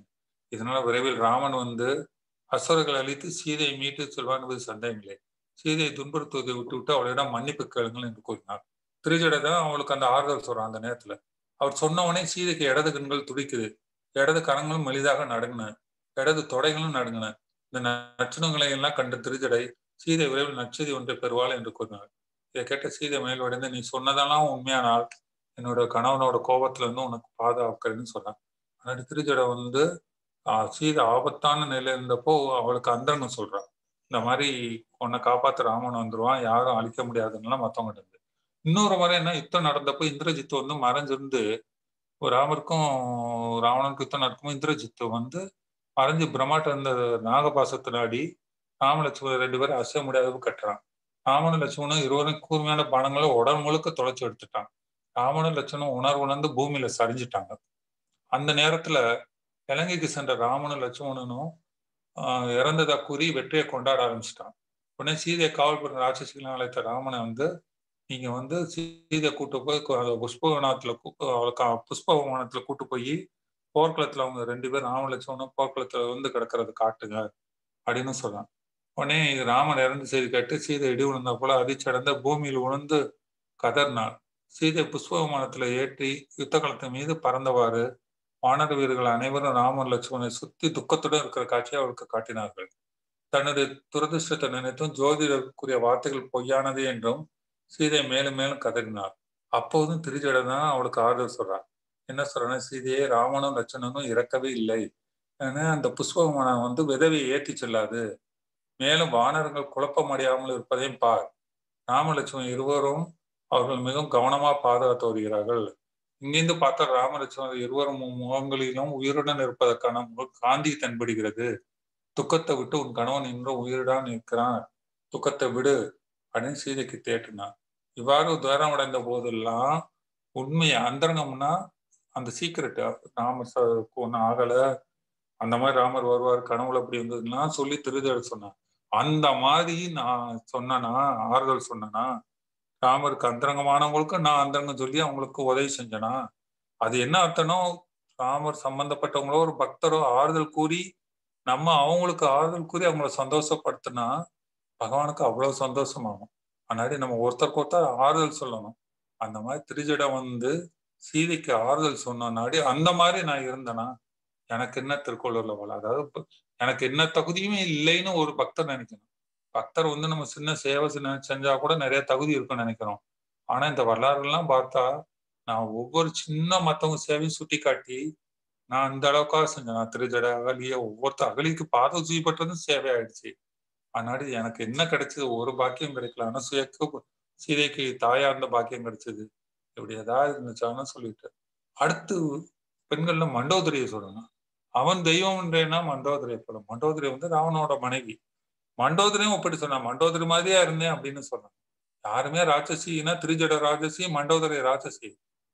இதனால விரைவில் ராமன் வந்து அசுரர்கள் அழித்து சீதையை மீட்டு செல்வான் என்பது சந்தேகமில்லை சீதையை துன்புறுத்துவதை விட்டு விட்டு அவளிடம் மன்னிப்பு கேளுங்கள் என்று கூறினார் திருஜடை தான் அவளுக்கு அந்த ஆறுதல் சொல்றான் அந்த நேரத்துல அவர் சொன்னவனே சீதைக்கு இடது கண்கள் துடிக்குது இடது கரங்களும் மெலிதாக நடுங்கின இடது தொடைகளும் நடுங்கின இந்த நச்சுணங்களை எல்லாம் கண்ட திருஜடை சீதை விரைவில் நச்செய்தி ஒன்றை பெறுவாள் என்று கூறினார் இதை கேட்ட சீதை மேல்வடைந்து நீ சொன்னதெல்லாம் உண்மையானால் என்னோட கணவனோட கோபத்துல இருந்து உனக்கு பாதுகாக்கிறேன்னு சொன்னான் ஆனால் திருஜடை வந்து ஆஹ் சீதை ஆபத்தான நிலை இருந்தப்போ அவளுக்கு அந்தன்னு சொல்றான் இந்த மாதிரி உன்னை காப்பாத்த ராமன் வந்துருவான் யாரும் அழிக்க முடியாதுன்னெல்லாம் மத்தவங்க இருந்து இன்னொரு முறை என்ன யுத்தம் நடந்தப்போ இந்திரஜித்து வந்து மறைஞ்சிருந்து ராமருக்கும் ராவணனுக்கு யுத்தம் நடக்கும்போது இந்திரஜித்து வந்து மறைஞ்சு பிரம்மாட்ட இருந்த நாகபாசத்தினாடி ராமலட்சுமணன் ரெண்டு பேரும் அசைய முடியாதவு கட்டுறான் ராமனும் லட்சுமணும் இருவரும் கூர்மையான பானங்களை உடல் முழுக்க தொலைச்சு எடுத்துட்டான் ராமனும் லட்சுமணும் உணர்வு உணர்ந்து பூமியில சரிஞ்சிட்டாங்க அந்த நேரத்துல இலங்கைக்கு சென்ற ராமனும் லட்சுமணனும் ஆஹ் இறந்ததா கூறி வெற்றியை கொண்டாட ஆரம்பிச்சிட்டான் உடனே சீதையை காவல் பண்ண ராட்சசிகளை அழைத்த ராமனை வந்து நீங்க வந்து சீதை கூட்டு போய் புஷ்பவனத்துல அவளுக்கு புஷ்பவனத்துல கூட்டு போய் போர்க்களத்துல அவங்க ரெண்டு பேரும் ராம லட்சுமணன் போர்க்களத்துல வந்து கிடக்கிறது காட்டுங்க அப்படின்னு சொல்றான் உடனே ராமன் இறந்து செய்தி கேட்டு சீதை இடி விழுந்தா போல அதிர்ச்சடைந்த பூமியில் உணர்ந்து கதர்னாள் சீதை புஷ்ப விமானத்துல ஏற்றி யுத்த களத்தின் மீது பறந்தவாறு வானர வீரர்கள் அனைவரும் ராமன் லட்சுமணனை சுத்தி துக்கத்துடன் இருக்கிற காட்சியை அவளுக்கு காட்டினார்கள் தனது துரதிருஷ்டத்தை நினைத்தும் ஜோதிடருக்குரிய வார்த்தைகள் பொய்யானது என்றும் சீதை மேலும் மேலும் கதறினார் அப்போதும் திருஜடை தான் அவளுக்கு ஆறுதல் சொல்றான் என்ன சொல்றேன்னா சீதையே ராமனும் லட்சணனும் இறக்கவே இல்லை ஏன்னா அந்த புஷ்ப விமானம் வந்து விதவியை ஏற்றி செல்லாது மேலும் வானரங்கள் குழப்பம் அடையாமல் இருப்பதையும் பார் ராமலட்சுமணன் இருவரும் அவர்கள் மிகவும் கவனமா பாதுகாத்து வருகிறார்கள் இங்கிருந்து பார்த்தா ராமலட்சுமணர் இருவரும் முகங்களிலும் உயிருடன் இருப்பதற்கான காந்தி தென்படுகிறது துக்கத்தை விட்டு உன் கணவன் இன்றும் உயிருடன் இருக்கிறான் துக்கத்தை விடு அப்படின்னு சீதைக்கு தேட்டினான் இவ்வாறு துயரம் அடைந்த போதெல்லாம் உண்மையை அந்தரங்கம்னா அந்த சீக்கிரட் ராமர் ஒன்னும் ஆகல அந்த மாதிரி ராமர் வருவார் கனவுல அப்படி இருந்ததுன்னா சொல்லி திருதல் சொன்னான் அந்த மாதிரி நான் சொன்னனா ஆறுதல் சொன்னனா ராமருக்கு அந்தரங்கமானவங்களுக்கு நான் அந்தரங்கம் சொல்லி அவங்களுக்கு உதவி செஞ்சனா அது என்ன அர்த்தம்னா ராமர் சம்பந்தப்பட்டவங்களோ ஒரு பக்தரோ ஆறுதல் கூறி நம்ம அவங்களுக்கு ஆறுதல் கூறி அவங்கள சந்தோஷப்படுத்தினா பகவானுக்கு அவ்வளவு சந்தோஷமாகும் அதனால நம்ம ஒருத்தருக்கு ஒருத்தர் ஆறுதல் சொல்லணும் அந்த மாதிரி திருஜடம் வந்து சீதைக்கு ஆறுதல் சொன்னாடி அந்த மாதிரி நான் இருந்தேனா எனக்கு என்ன திருக்குறள் போல அதாவது எனக்கு என்ன தகுதியுமே இல்லைன்னு ஒரு பக்தர் நினைக்கணும் பக்தர் வந்து நம்ம சின்ன சேவை சின்ன செஞ்சா கூட நிறைய தகுதி இருக்குன்னு நினைக்கிறோம் ஆனா இந்த வரலாறுலாம் பார்த்தா நான் ஒவ்வொரு சின்ன மத்தவங்க சேவையும் சுட்டி காட்டி நான் இந்த அளவுக்காக செஞ்சேன் நான் திருஜட அகலிய ஒவ்வொருத்தர் அகலிக்கு பாத செய்யப்பட்டதும் சேவை ஆயிடுச்சு அதனால எனக்கு என்ன கிடைச்சது ஒரு பாக்கியம் கிடைக்கல ஆனா சுயக்கு சீதைக்கு தாயா இருந்த பாக்கியம் கிடைச்சது இப்படி ஏதாவது இருந்துச்சான்னு சொல்லிட்டு அடுத்து பெண்கள்ல மண்டோதரியை சொல்லணும் அவன் தெய்வம் என்றேனா மண்டோதரியை போல மண்டோதரி வந்து ராவனோட மனைவி மண்டோதரியும் ஒப்பிட்டு சொன்னான் மண்டோதரி மாதிரியா இருந்தேன் அப்படின்னு சொன்னான் யாருமே ராட்சசினா திருஜட ராட்சசி மண்டோதரி ராட்சசி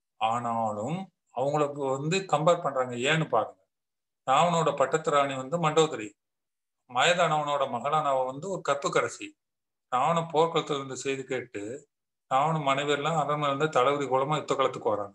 ஆனாலும் அவங்களுக்கு வந்து கம்பேர் பண்றாங்க ஏன்னு பாருங்க ராவனோட பட்டத்து ராணி வந்து மண்டோதரி மயதானவனோட மகளானவ வந்து ஒரு கத்துக்கரசி ராவண போர்க்களத்துல இருந்த செய்தி கேட்டு ராவண மனைவி எல்லாம் அரண்மனை இருந்து தலைவரி குளமா யுத்த களத்துக்கு வராங்க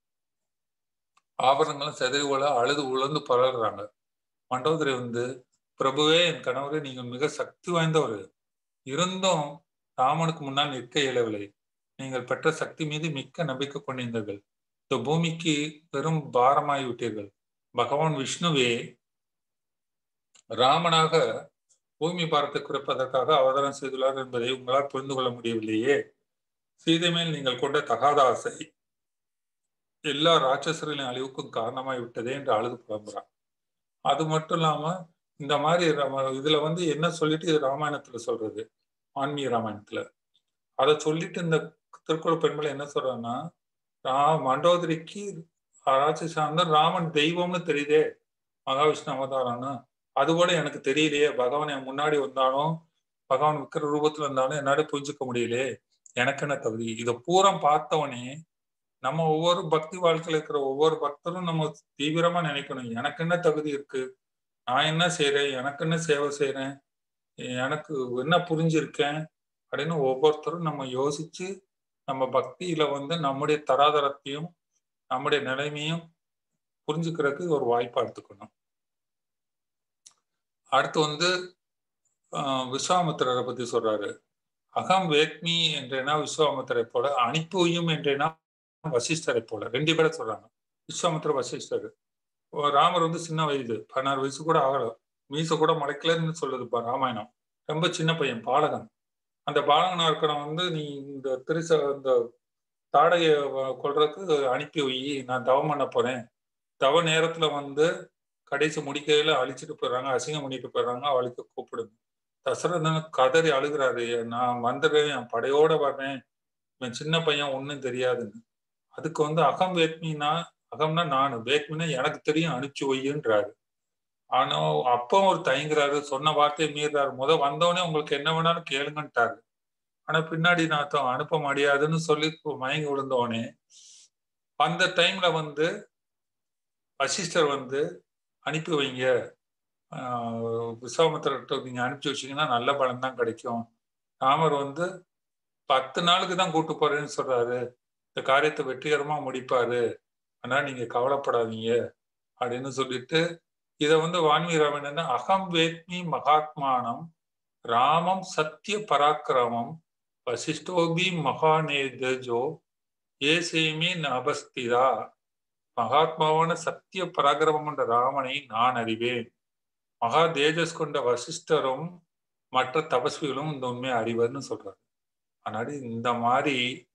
ஆபரணங்களும் செதறி உள்ள அழுது உழந்து பழகுறாங்க மண்டோதரி வந்து பிரபுவே என் கணவரே நீங்கள் மிக சக்தி வாய்ந்தவர் இருந்தும் ராமனுக்கு முன்னால் நிற்க இயலவில்லை நீங்கள் பெற்ற சக்தி மீது மிக்க நம்பிக்கை கொண்டிருந்தீர்கள் இந்த பூமிக்கு பெரும் பாரமாகி விட்டீர்கள் பகவான் விஷ்ணுவே ராமனாக பூமி பாரத்தை குறைப்பதற்காக அவதாரம் செய்துள்ளார் என்பதை உங்களால் புரிந்து கொள்ள முடியவில்லையே சீதை மேல் நீங்கள் கொண்ட தகாத ஆசை எல்லா ராட்சசர்களின் அழிவுக்கும் காரணமாய் விட்டதே என்று அழுது புலம்புறான் அது மட்டும் இல்லாம இந்த மாதிரி இதுல வந்து என்ன சொல்லிட்டு இது ராமாயணத்துல சொல்றது ஆன்மீக ராமாயணத்துல அதை சொல்லிட்டு இந்த திருக்குறள் பெண்மலை என்ன சொல்றாங்கன்னா ரா மண்டோதரிக்கு ராட்சசாங்க ராமன் தெய்வம்னு தெரியுதே மகாவிஷ்ணு அவதாரம்னு அது கூட எனக்கு தெரியலையே பகவான் என் முன்னாடி வந்தாலும் பகவான் விற்கிற ரூபத்துல இருந்தாலும் என்னால புரிஞ்சுக்க முடியலையே எனக்கு என்ன தகுதி இதை பூரம் பார்த்தவனே நம்ம ஒவ்வொரு பக்தி வாழ்க்கையில இருக்கிற ஒவ்வொரு பக்தரும் நம்ம தீவிரமா நினைக்கணும் எனக்கு என்ன தகுதி இருக்கு நான் என்ன செய்யறேன் எனக்கு என்ன சேவை செய்யறேன் எனக்கு என்ன புரிஞ்சிருக்கேன் அப்படின்னு ஒவ்வொருத்தரும் நம்ம யோசிச்சு நம்ம பக்தியில வந்து நம்முடைய தராதரத்தையும் நம்முடைய நிலைமையும் புரிஞ்சுக்கிறதுக்கு ஒரு வாய்ப்பா எடுத்துக்கணும் அடுத்து வந்து விஸ்வாமித்திரரை பத்தி சொல்றாரு அகம் வேத்மி என்றேனா விஸ்வாமித்திரை போல அனுப்பியும் என்றேனா வசிஷ்டரை போல ரெண்டு பேரை சொல்றாங்க விஸ்வாமித்திர வசிஷ்டர் ராமர் வந்து சின்ன வயது பதினாறு வயசு கூட ஆகல மீச கூட முளைக்கலன்னு சொல்லுதுப்பா ராமாயணம் ரொம்ப சின்ன பையன் பாலகன் அந்த பாலகனா இருக்கிறவன் வந்து நீ இந்த திருச இந்த தாடைய கொள்றதுக்கு அனுப்பி வை நான் தவம் பண்ண போறேன் தவ நேரத்துல வந்து கடைசி முடிக்கையில அழிச்சிட்டு போயிடுறாங்க அசிங்கம் பண்ணிட்டு போயிடுறாங்க அவளுக்கு கூப்பிடுங்க தசரதன் கதறி அழுகிறாரு நான் வந்துடுறேன் என் படையோட வர்றேன் என் சின்ன பையன் ஒன்றும் தெரியாதுன்னு அதுக்கு வந்து அகம் வேத்மினா அகம்னா நான் வேத்மினா எனக்கு தெரியும் அனுப்பிச்சு வையுன்றாரு ஆனா அப்போ ஒரு தயங்குறாரு சொன்ன வார்த்தையை மீறாரு முத வந்தவொடனே உங்களுக்கு என்ன வேணாலும் கேளுங்கன்ட்டாரு ஆனா பின்னாடி நான் அனுப்ப முடியாதுன்னு சொல்லி மயங்கி விழுந்தவனே அந்த டைம்ல வந்து வசிஷ்டர் வந்து அனுப்பி வைங்க விஸ்வாமித்திரர்கிட்ட நீங்க அனுப்பிச்சு வச்சீங்கன்னா நல்ல பலன் தான் கிடைக்கும் ராமர் வந்து பத்து நாளுக்கு தான் கூட்டு போறேன்னு சொல்றாரு இந்த காரியத்தை வெற்றிகரமா முடிப்பாரு அதனால நீங்க கவலைப்படாதீங்க அப்படின்னு சொல்லிட்டு இதை வந்து வான்மீராமன் என்ன அகம் வேத்மி மகாத்மானம் ராமம் சத்திய பராக்கிரமம் வசிஷ்டோபி மகாநேதஜோ ஏசேமி நபஸ்திதா மகாத்மாவான சத்திய பராக்கிரமம் என்ற ராமனை நான் அறிவேன் மகா தேஜஸ் கொண்ட வசிஷ்டரும் மற்ற தபஸ்விகளும் இந்த உண்மையை அறிவர்னு சொல்றாரு அதனால இந்த மாதிரி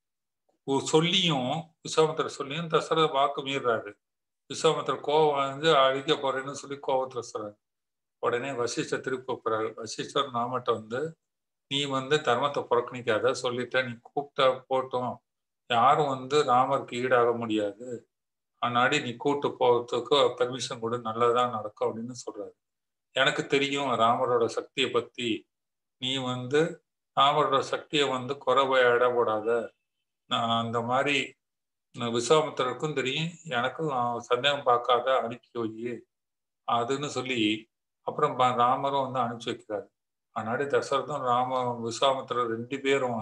சொல்லியும் விஸ்வாமித்திர சொல்லியும் தசரத வாக்கு மீறாரு விஸ்வாமித்திர கோவம் வந்து அழிக்க போறேன்னு சொல்லி கோவத்துல சொல்றாரு உடனே வசிஷ்டர் திருப்பி கூப்பிடுறாரு வசிஷ்டர் நாமட்ட வந்து நீ வந்து தர்மத்தை புறக்கணிக்காத சொல்லிட்ட நீ கூப்பிட்ட போட்டோம் யாரும் வந்து ராமருக்கு ஈடாக முடியாது அதனாடி நீ கூட்டு போகிறதுக்கு பெர்மிஷன் கொடு நல்லதான் நடக்கும் அப்படின்னு சொல்றாரு எனக்கு தெரியும் ராமரோட சக்தியை பத்தி நீ வந்து ராமரோட சக்தியை வந்து குறைவை இடப்படாத நான் அந்த மாதிரி விஸ்வாமித்திரருக்கும் தெரியும் எனக்கும் சந்தேகம் பார்க்காத அனுப்பி வை அதுன்னு சொல்லி அப்புறம் ராமரும் வந்து அனுப்பிச்சு வைக்கிறாரு அதனாடி தசரதும் ராம விஸ்வாமித்திரர் ரெண்டு பேரும்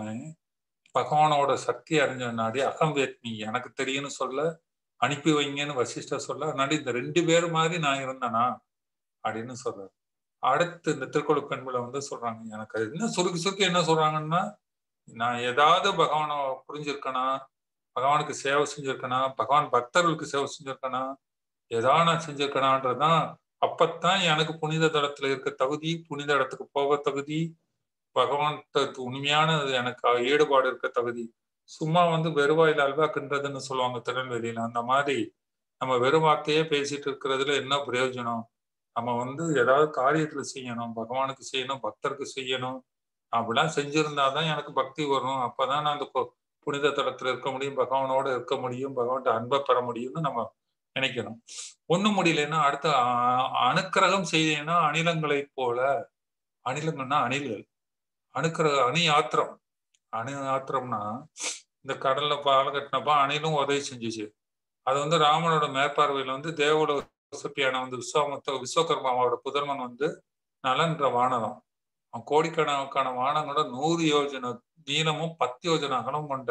பகவானோட சக்தி அறிஞ்ச நாடி அகம்பேத்மி எனக்கு தெரியும்னு சொல்ல அனுப்பி வைங்கன்னு வசிஷ்டர் சொல்ல அதனால இந்த ரெண்டு பேர் மாதிரி நான் இருந்தேனா அப்படின்னு சொல்றாரு அடுத்து இந்த திருக்குழு பெண்களை வந்து சொல்றாங்க எனக்கு என்ன சுருக்கி சுருக்கி என்ன சொல்றாங்கன்னா நான் ஏதாவது பகவானை புரிஞ்சிருக்கனா பகவானுக்கு சேவை செஞ்சிருக்கனா பகவான் பக்தர்களுக்கு சேவை செஞ்சிருக்கனா ஏதாவது நான் செஞ்சிருக்கனான்றதுதான் அப்பத்தான் எனக்கு புனித தளத்துல இருக்க தகுதி புனித இடத்துக்கு போக தகுதி பகவான் உண்மையான எனக்கு ஈடுபாடு இருக்க தகுதி சும்மா வந்து வெறுவாயில் அல்வாக்குன்றதுன்னு சொல்லுவாங்க திருநெல்வேலியில அந்த மாதிரி நம்ம வெறும் வார்த்தையே பேசிட்டு இருக்கிறதுல என்ன பிரயோஜனம் நம்ம வந்து ஏதாவது காரியத்துல செய்யணும் பகவானுக்கு செய்யணும் பக்தருக்கு செய்யணும் அப்படிலாம் செஞ்சிருந்தாதான் எனக்கு பக்தி வரும் அப்பதான் நான் அந்த புனித தளத்துல இருக்க முடியும் பகவானோட இருக்க முடியும் பகவான்கிட்ட அன்பை பெற முடியும்னு நம்ம நினைக்கணும் ஒண்ணும் முடியலன்னா அடுத்த அணுக்கிரகம் செய்தேன்னா அணிலங்களை போல அணிலங்கள்னா அணில்கள் அணுக்கிரக அணி ஆத்திரம் அணு ஆத்திரம்னா இந்த கடல்ல பாலம் கட்டினப்ப அணிலும் உதவி செஞ்சுச்சு அது வந்து ராமனோட மேற்பார்வையில வந்து தேவோட சிற்பியான வந்து விஸ்வாமத்த விஸ்வகர்மாவோட புதல்வன் வந்து நலன்ற வானரம் கோடிக்கணக்கான வானங்களோட நூறு யோஜனை நீளமும் பத்து யோஜனை அகலம் கொண்ட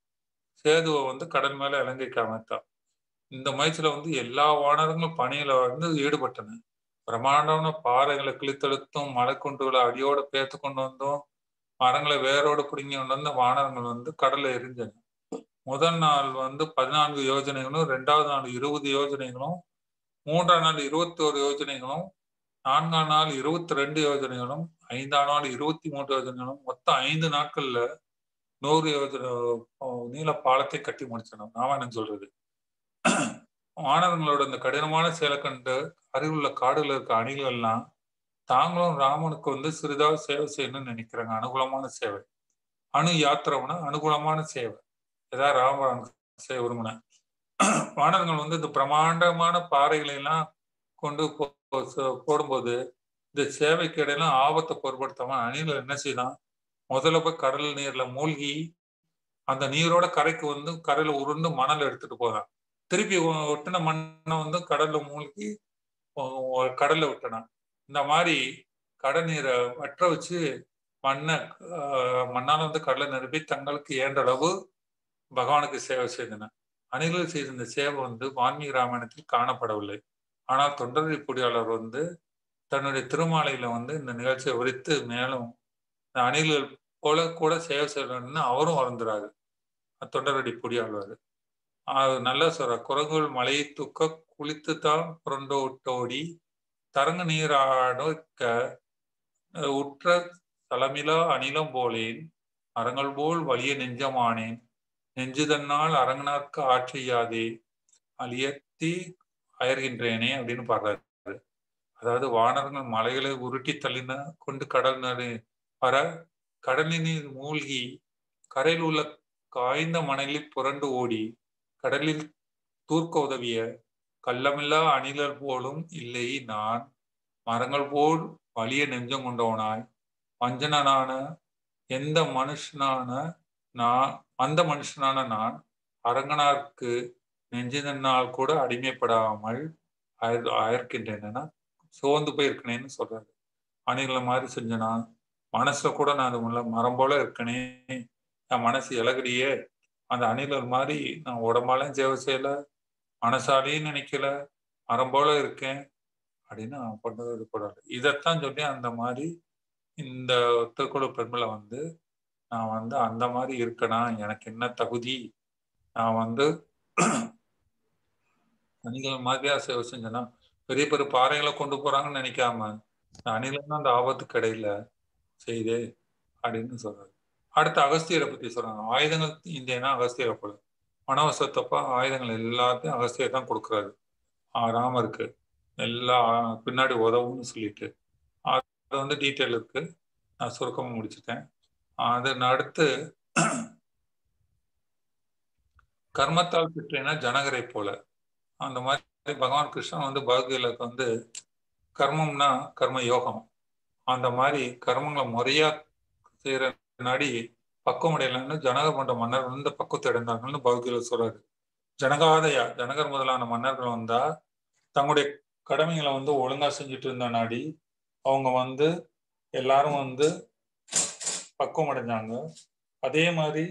சேதுவை வந்து கடல் மேல இலங்கைக்கு அமைத்தான் இந்த முயற்சியில வந்து எல்லா வானரங்களும் பணியில வந்து ஈடுபட்டன பிரம்மாண்டமான பாறைகளை கிழித்தெடுத்தும் மலைக்குண்டுகளை அடியோட பேத்து கொண்டு வந்தோம் மரங்களை வேரோடு பிடுங்கி கொண்டு வந்த வானரங்கள் வந்து கடல்ல எரிஞ்சன முதல் நாள் வந்து பதினான்கு யோஜனைகளும் ரெண்டாவது நாள் இருபது யோஜனைகளும் மூன்றாம் நாள் இருபத்தி ஒரு யோஜனைகளும் நான்காம் நாள் இருபத்தி ரெண்டு யோஜனைகளும் ஐந்தாம் நாள் இருபத்தி மூன்று யோஜனைகளும் மொத்தம் ஐந்து நாட்கள்ல நூறு யோஜனை நீள பாலத்தை கட்டி முடிச்சணும் ராமாயணம் சொல்றது மாணவர்களோட இந்த கடினமான செயலை கண்டு அருகிலுள்ள காடுல இருக்க அணில்கள்லாம் தாங்களும் ராமனுக்கு வந்து சிறிதாக சேவை செய்யணும்னு நினைக்கிறாங்க அனுகூலமான சேவை அணு யாத்திரம்னா அனுகூலமான சேவை ஏதாவது ராமன் செய்ய விரும்பின வானரங்கள் வந்து இந்த பிரமாண்டமான பாறைகளை எல்லாம் கொண்டு போடும்போது இந்த சேவைக்கு இடையெல்லாம் ஆபத்தை பொருட்படுத்தாம அணில என்ன செய்யலாம் முதல்ல போய் கடல் நீர்ல மூழ்கி அந்த நீரோட கரைக்கு வந்து கரையில உருண்டு மணல் எடுத்துட்டு போறான் திருப்பி ஒட்டின மண்ணை வந்து கடல்ல மூழ்கி கடல்ல விட்டனான் இந்த மாதிரி கடல் நீரை வற்ற வச்சு மண்ணை மண்ணால் வந்து கடலை நிரப்பி தங்களுக்கு ஏன்ற அளவு பகவானுக்கு சேவை செய்தன அணில்கள் செய்த இந்த சேவை வந்து வால்மீகி ராமாயணத்தில் காணப்படவில்லை ஆனால் தொண்டரை பொடியாளர் வந்து தன்னுடைய திருமாலையில வந்து இந்த நிகழ்ச்சியை விரித்து மேலும் இந்த அணில்கள் போல கூட சேவை செய்யணும்னு அவரும் வருந்துறாரு தொண்டரடி பொடியாழ்வார் அது நல்லா சொல்ற குரங்குகள் மலையை தூக்க குளித்துத்தான் புரண்டோட்டோடி தரங்கு நீராடோக்க உற்ற தலமிலா அணிலம் போலேன் அறங்கள் போல் வலிய நெஞ்சமானேன் நெஞ்சு தன்னால் அரங்கனார்க்கு ஆட்சியாதே அழியத்தி அயர்கின்றேனே அப்படின்னு பாடுறாரு அதாவது வானரங்கள் மலைகளை உருட்டி தள்ளின கொண்டு கடல் நடு வர கடலினில் மூழ்கி கரையில் உள்ள காய்ந்த மணலில் புரண்டு ஓடி கடலில் தூர்க்க உதவிய கள்ளமில்லா அணிலர் போலும் இல்லை நான் மரங்கள் போல் வலிய நெஞ்சம் கொண்டவனாய் வஞ்சனனான எந்த மனுஷனான நான் அந்த மனுஷனான நான் அரங்கனாருக்கு நெஞ்சினால் கூட அடிமைப்படாமல் அயர்க்கின்றேன்னா சோர்ந்து போயிருக்கனேன்னு சொல்றாரு அணிகளை மாதிரி செஞ்சனா மனசுல கூட நான் அது உள்ள மரம் போல இருக்கனே என் மனசு இலகடியே அந்த அணிலர் மாதிரி நான் உடம்பாலையும் சேவை செய்யல மனசாலையும் நினைக்கல மரம் போல இருக்கேன் அப்படின்னு நான் பண்ணது இருக்கக்கூடாது இதைத்தான் சொல்லி அந்த மாதிரி இந்த திருக்குழு பெண்களை வந்து நான் வந்து அந்த மாதிரி இருக்கனா எனக்கு என்ன தகுதி நான் வந்து அணிகள் மாதிரியா சேவை செஞ்சேன்னா பெரிய பெரிய பாறைகளை கொண்டு போறாங்கன்னு நினைக்காம அணிலும் அந்த ஆபத்துக்கு இடையில செய்தே அப்படின்னு சொல்றாரு அடுத்து அகஸ்தியரை பத்தி சொல்றாங்க ஆயுதங்கள் இந்தியனா அகஸ்தியரை போல மனவசத்தப்ப ஆயுதங்கள் எல்லாத்தையும் அகஸ்தியர் தான் கொடுக்குறாரு ராமருக்கு எல்லா பின்னாடி உதவும்னு சொல்லிட்டு அது வந்து டீட்டெயில் இருக்கு நான் சுருக்கமாக முடிச்சுட்டேன் அதன் அடுத்து கர்மத்தால் பெற்றேன்னா ஜனகரை போல அந்த மாதிரி பகவான் கிருஷ்ணன் வந்து பகவத்கீதைக்கு வந்து கர்மம்னா கர்ம யோகம் அந்த மாதிரி கர்மங்களை முறையா செய்யற நாடி பக்குவம் அடையலன்னு ஜனகர் போன்ற மன்னர் வந்து பக்குவத்தை அடைந்தார்கள்னு பகவத்கீதை சொல்றாரு ஜனகாதயா ஜனகர் முதலான மன்னர்கள் வந்தா தங்களுடைய கடமைகளை வந்து ஒழுங்கா செஞ்சுட்டு இருந்த நாடி அவங்க வந்து எல்லாரும் வந்து பக்குவம் அடைஞ்சாங்க அதே மாதிரி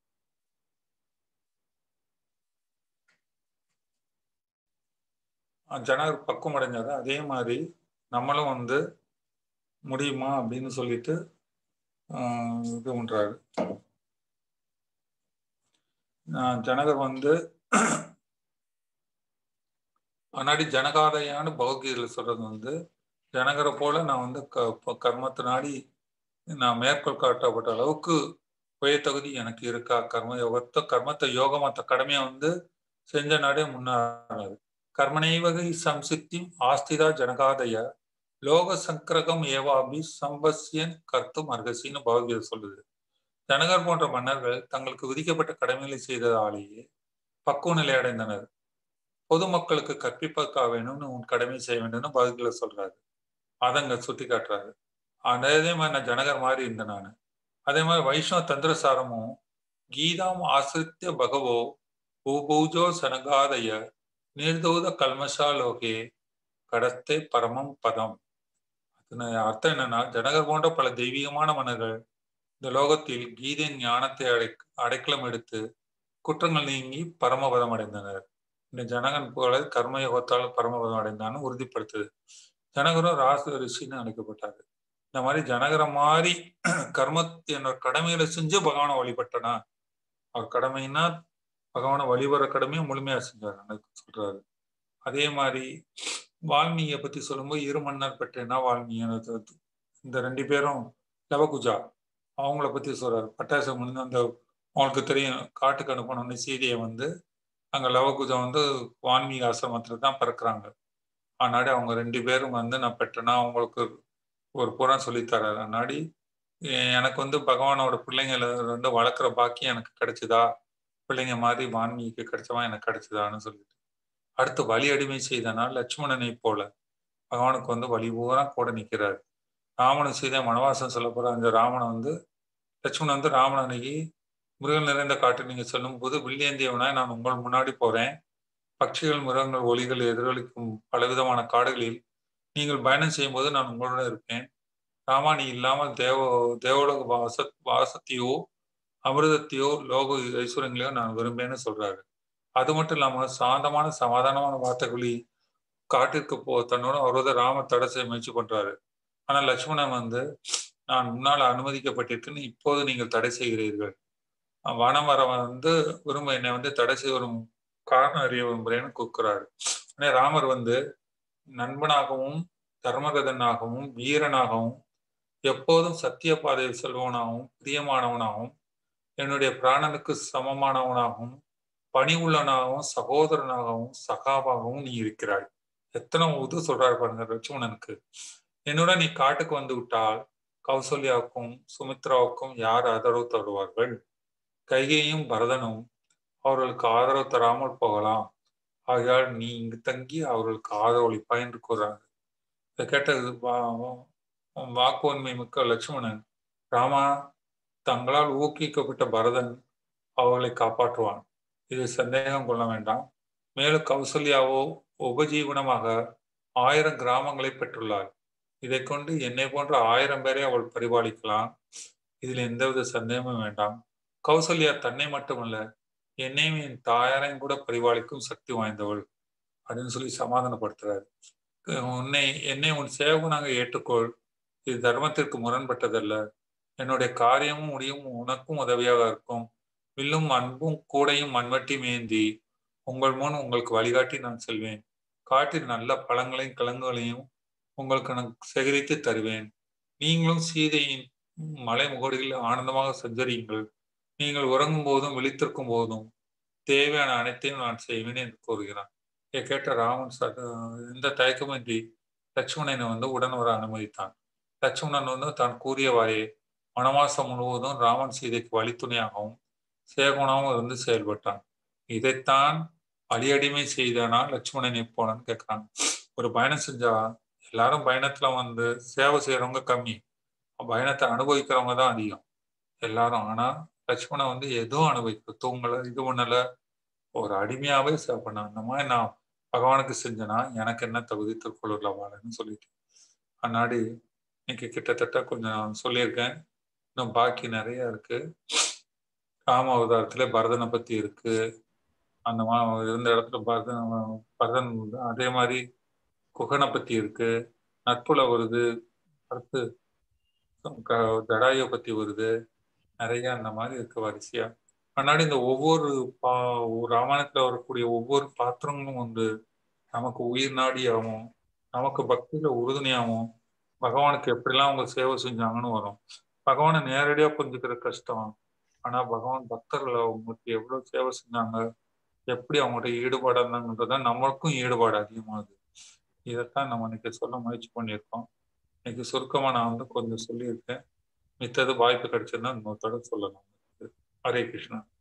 ஜனகர் பக்குவம் அடைஞ்சாரு அதே மாதிரி நம்மளும் வந்து முடியுமா அப்படின்னு சொல்லிட்டு இது பண்றாரு ஜனகர் வந்து முன்னாடி ஜனகாதையான்னு பகவத்கீதையில் சொல்றது வந்து ஜனகரை போல நான் வந்து க கர்மத்தை நாடி நான் மேற்கோள் காட்டப்பட்ட அளவுக்கு உய தகுதி எனக்கு இருக்கா கர்ம யோகத்தை கர்மத்தை யோகமத்த கடமையை வந்து செஞ்ச நாடே முன்னாடி கர்மனைவகை சம்சித்தி ஆஸ்திதா ஜனகாதய லோக சங்கிரகம் ஏவாபி சம்பசியன் கர்த்தும் அர்கசின்னு பகவத்கீதை சொல்லுது ஜனகர் போன்ற மன்னர்கள் தங்களுக்கு விதிக்கப்பட்ட கடமைகளை செய்ததாலேயே பக்குவ நிலை அடைந்தனர் பொதுமக்களுக்கு கற்பிப்பதற்காக வேணும்னு உன் கடமை செய்ய வேண்டும்னு பகவத்கீதை சொல்றாரு அதங்க சுட்டி காட்டுறாரு அதே மாதிரி நான் ஜனகர் மாதிரி இருந்தேன் நான் அதே மாதிரி வைஷ்ணவ தந்திரசாரமும் கீதாம் ஆசிரித்திய பகவோ பூபூஜோ சனகாதய நிர்தோத கல்மஷா லோகே கடத்தே பரமம் பதம் அர்த்தம் என்னன்னா ஜனகர் போன்ற பல தெய்வீகமான மன்னர்கள் இந்த லோகத்தில் கீதையின் ஞானத்தை அடை அடைக்கலம் எடுத்து குற்றங்கள் நீங்கி பரமபதம் அடைந்தனர் இந்த ஜனகன் போல கர்மயோகத்தால் பரமபதம் அடைந்தான்னு உறுதிப்படுத்துது ஜனகரும் ராச ரிஷின்னு அழைக்கப்பட்டாரு இந்த மாதிரி ஜனகரம் மாதிரி கர்ம என்னோட கடமைகளை செஞ்சு பகவானை வழிபட்டனா அவர் கடமைன்னா பகவானை வழிபடுற கடமையை முழுமையா செஞ்சார் சொல்றாரு அதே மாதிரி வால்மீகியை பத்தி சொல்லும்போது இரு மன்னர் பெற்றேன்னா வால்மீகி இந்த ரெண்டு பேரும் லவகுஜா அவங்கள பத்தி சொல்றாரு பட்டாசம் வந்து அந்த அவங்களுக்கு தெரியும் காட்டுக்கு அனுப்பணும்னு சீதையை வந்து அங்க லவகுஜா வந்து வால்மீகி ஆசிரமத்துல தான் பிறக்கிறாங்க ஆனாடி அவங்க ரெண்டு பேரும் வந்து நான் பெற்றேன்னா அவங்களுக்கு ஒரு புறம் சொல்லித்தராரு அன்னாடி எனக்கு வந்து பகவானோட பிள்ளைங்களை வந்து வளர்க்குற பாக்கியம் எனக்கு கிடைச்சதா பிள்ளைங்க மாதிரி வான்மீகிக்கு கிடைச்சவா எனக்கு கிடைச்சதான்னு சொல்லிட்டு அடுத்து வழி அடிமை செய்தனா லட்சுமணனை போல பகவானுக்கு வந்து வழி பூரா கூட நிற்கிறாரு ராமனும் சீதை வனவாசம் சொல்ல போற அந்த ராமனை வந்து லட்சுமணன் வந்து ராமனனைக்கு மிருகம் நிறைந்த காட்டு நீங்க சொல்லும் போது வில்லியந்தியவனா நான் உங்கள் முன்னாடி போறேன் பட்சிகள் மிருகங்கள் ஒலிகள் எதிரொலிக்கும் பலவிதமான காடுகளில் நீங்கள் பயணம் செய்யும் போது நான் உங்களுடன் இருப்பேன் ராமா நீ இல்லாமல் தேவ தேவலோக வாச வாசத்தையோ அமிர்தத்தையோ லோக ஐஸ்வர்யங்களையோ நான் விரும்பேன்னு சொல்றாரு அது மட்டும் இல்லாம சாந்தமான சமாதானமான வார்த்தைகளி காட்டிற்கு போ தன்னோட அவரோட ராம தடை செய்ய முயற்சி பண்றாரு ஆனா லட்சுமணன் வந்து நான் முன்னால் அனுமதிக்கப்பட்டிருக்கேன்னு இப்போது நீங்கள் தடை செய்கிறீர்கள் வனம் வர வந்து விரும்ப என்னை வந்து தடை செய்ய வரும் காரணம் அறிய விரும்புகிறேன்னு கூக்குறாரு ஆனா ராமர் வந்து நண்பனாகவும் தர்மகதனாகவும் வீரனாகவும் எப்போதும் சத்திய பாதையில் செல்வனாகவும் பிரியமானவனாகவும் என்னுடைய பிராணனுக்கு சமமானவனாகவும் பணி உள்ளனாகவும் சகோதரனாகவும் சகாவாகவும் நீ இருக்கிறாய் எத்தனை இது சொல்றாரு பாருங்க லட்சுமணனுக்கு என்னுடன் நீ காட்டுக்கு வந்து விட்டால் கௌசல்யாவுக்கும் சுமித்ராவுக்கும் யார் ஆதரவு தருவார்கள் கைகையும் பரதனும் அவர்களுக்கு ஆதரவு தராமல் போகலாம் ஆகையால் நீ இங்கு தங்கி அவர்களுக்கு ஆதரவளிப்பாய் என்று கூறாரு இதை கேட்டது வாக்குவன்மை மிக்க லட்சுமணன் ராமா தங்களால் ஊக்குவிக்கப்பட்ட பரதன் அவர்களை காப்பாற்றுவான் இது சந்தேகம் கொள்ள வேண்டாம் மேலும் கௌசல்யாவோ உபஜீவனமாக ஆயிரம் கிராமங்களை பெற்றுள்ளாள் இதை கொண்டு என்னை போன்ற ஆயிரம் பேரை அவள் பரிபாலிக்கலாம் இதில் எந்தவித சந்தேகமும் வேண்டாம் கௌசல்யா தன்னை மட்டுமல்ல என்னையும் என் தாயாரையும் கூட பரிபாலிக்கும் சக்தி வாய்ந்தவள் அப்படின்னு சொல்லி சமாதானப்படுத்துறாரு உன்னை என்னை உன் சேவகனாக ஏற்றுக்கொள் இது தர்மத்திற்கு முரண்பட்டதல்ல என்னுடைய காரியமும் முடியும் உனக்கும் உதவியாக இருக்கும் வில்லும் அன்பும் கூடையும் மண்வட்டி மேந்தி உங்கள் முன் உங்களுக்கு வழிகாட்டி நான் செல்வேன் காட்டில் நல்ல பழங்களையும் கிழங்குகளையும் உங்களுக்கு நான் சேகரித்து தருவேன் நீங்களும் சீதையின் மலை முகடுகளில் ஆனந்தமாக சஞ்சரியுங்கள் நீங்கள் உறங்கும் போதும் விழித்திருக்கும் போதும் தேவையான அனைத்தையும் நான் செய்வேன் என்று கூறுகிறான் இதை கேட்ட ராமன் எந்த தயக்கமின்றி லட்சுமணனை வந்து உடன் வர அனுமதித்தான் லட்சுமணன் வந்து தான் கூறியவாறே வனவாசம் முழுவதும் ராமன் சீதைக்கு வழித்துணையாகவும் சேகுணாகவும் இருந்து செயல்பட்டான் இதைத்தான் வழியடிமை செய்தானா லட்சுமணன் எப்போனன்னு கேட்கிறான் ஒரு பயணம் செஞ்சா எல்லாரும் பயணத்துல வந்து சேவை செய்யறவங்க கம்மி பயணத்தை அனுபவிக்கிறவங்க தான் அதிகம் எல்லாரும் ஆனா லட்சுமணன் வந்து எதுவும் அனுபவிக்கல தூங்கல இது பண்ணல ஒரு அடிமையாவே சேவை பண்ண அந்த மாதிரி நான் பகவானுக்கு செஞ்சேனா எனக்கு என்ன தகுதி திருக்குறள் வாழன்னு சொல்லிட்டு அன்னாடி இன்னைக்கு கிட்டத்தட்ட கொஞ்சம் சொல்லியிருக்கேன் இன்னும் பாக்கி நிறைய இருக்கு ராம அவதாரத்துல பரதனை பத்தி இருக்கு அந்த மாதிரி இருந்த இடத்துல பரதன் பரதன் அதே மாதிரி குகனை பத்தி இருக்கு நட்புல வருது அடுத்து ஜடாயை பத்தி வருது நிறைய அந்த மாதிரி இருக்கு வரிசையா முன்னாடி இந்த ஒவ்வொரு பா ராமாயணத்துல வரக்கூடிய ஒவ்வொரு பாத்திரங்களும் வந்து நமக்கு உயிர் நாடியாகவும் நமக்கு பக்தியில உறுதுணையாகவும் பகவானுக்கு எப்படிலாம் அவங்க சேவை செஞ்சாங்கன்னு வரும் பகவானை நேரடியா புரிஞ்சுக்கிற கஷ்டம் ஆனா பகவான் பக்தர்கள் அவங்களுக்கு எவ்வளவு சேவை செஞ்சாங்க எப்படி அவங்கள்ட்ட ஈடுபாடு இருந்தாங்கன்றத நம்மளுக்கும் ஈடுபாடு அதிகமாகுது இதைத்தான் நம்ம இன்னைக்கு சொல்ல முயற்சி பண்ணியிருக்கோம் இன்னைக்கு சுருக்கமா நான் வந்து கொஞ்சம் சொல்லியிருக்கேன் மித்தது வாய்ப்பு கிடைச்சதுன்னா இன்னொருத்தோட சொல்லலாம் ஹரே கிருஷ்ணா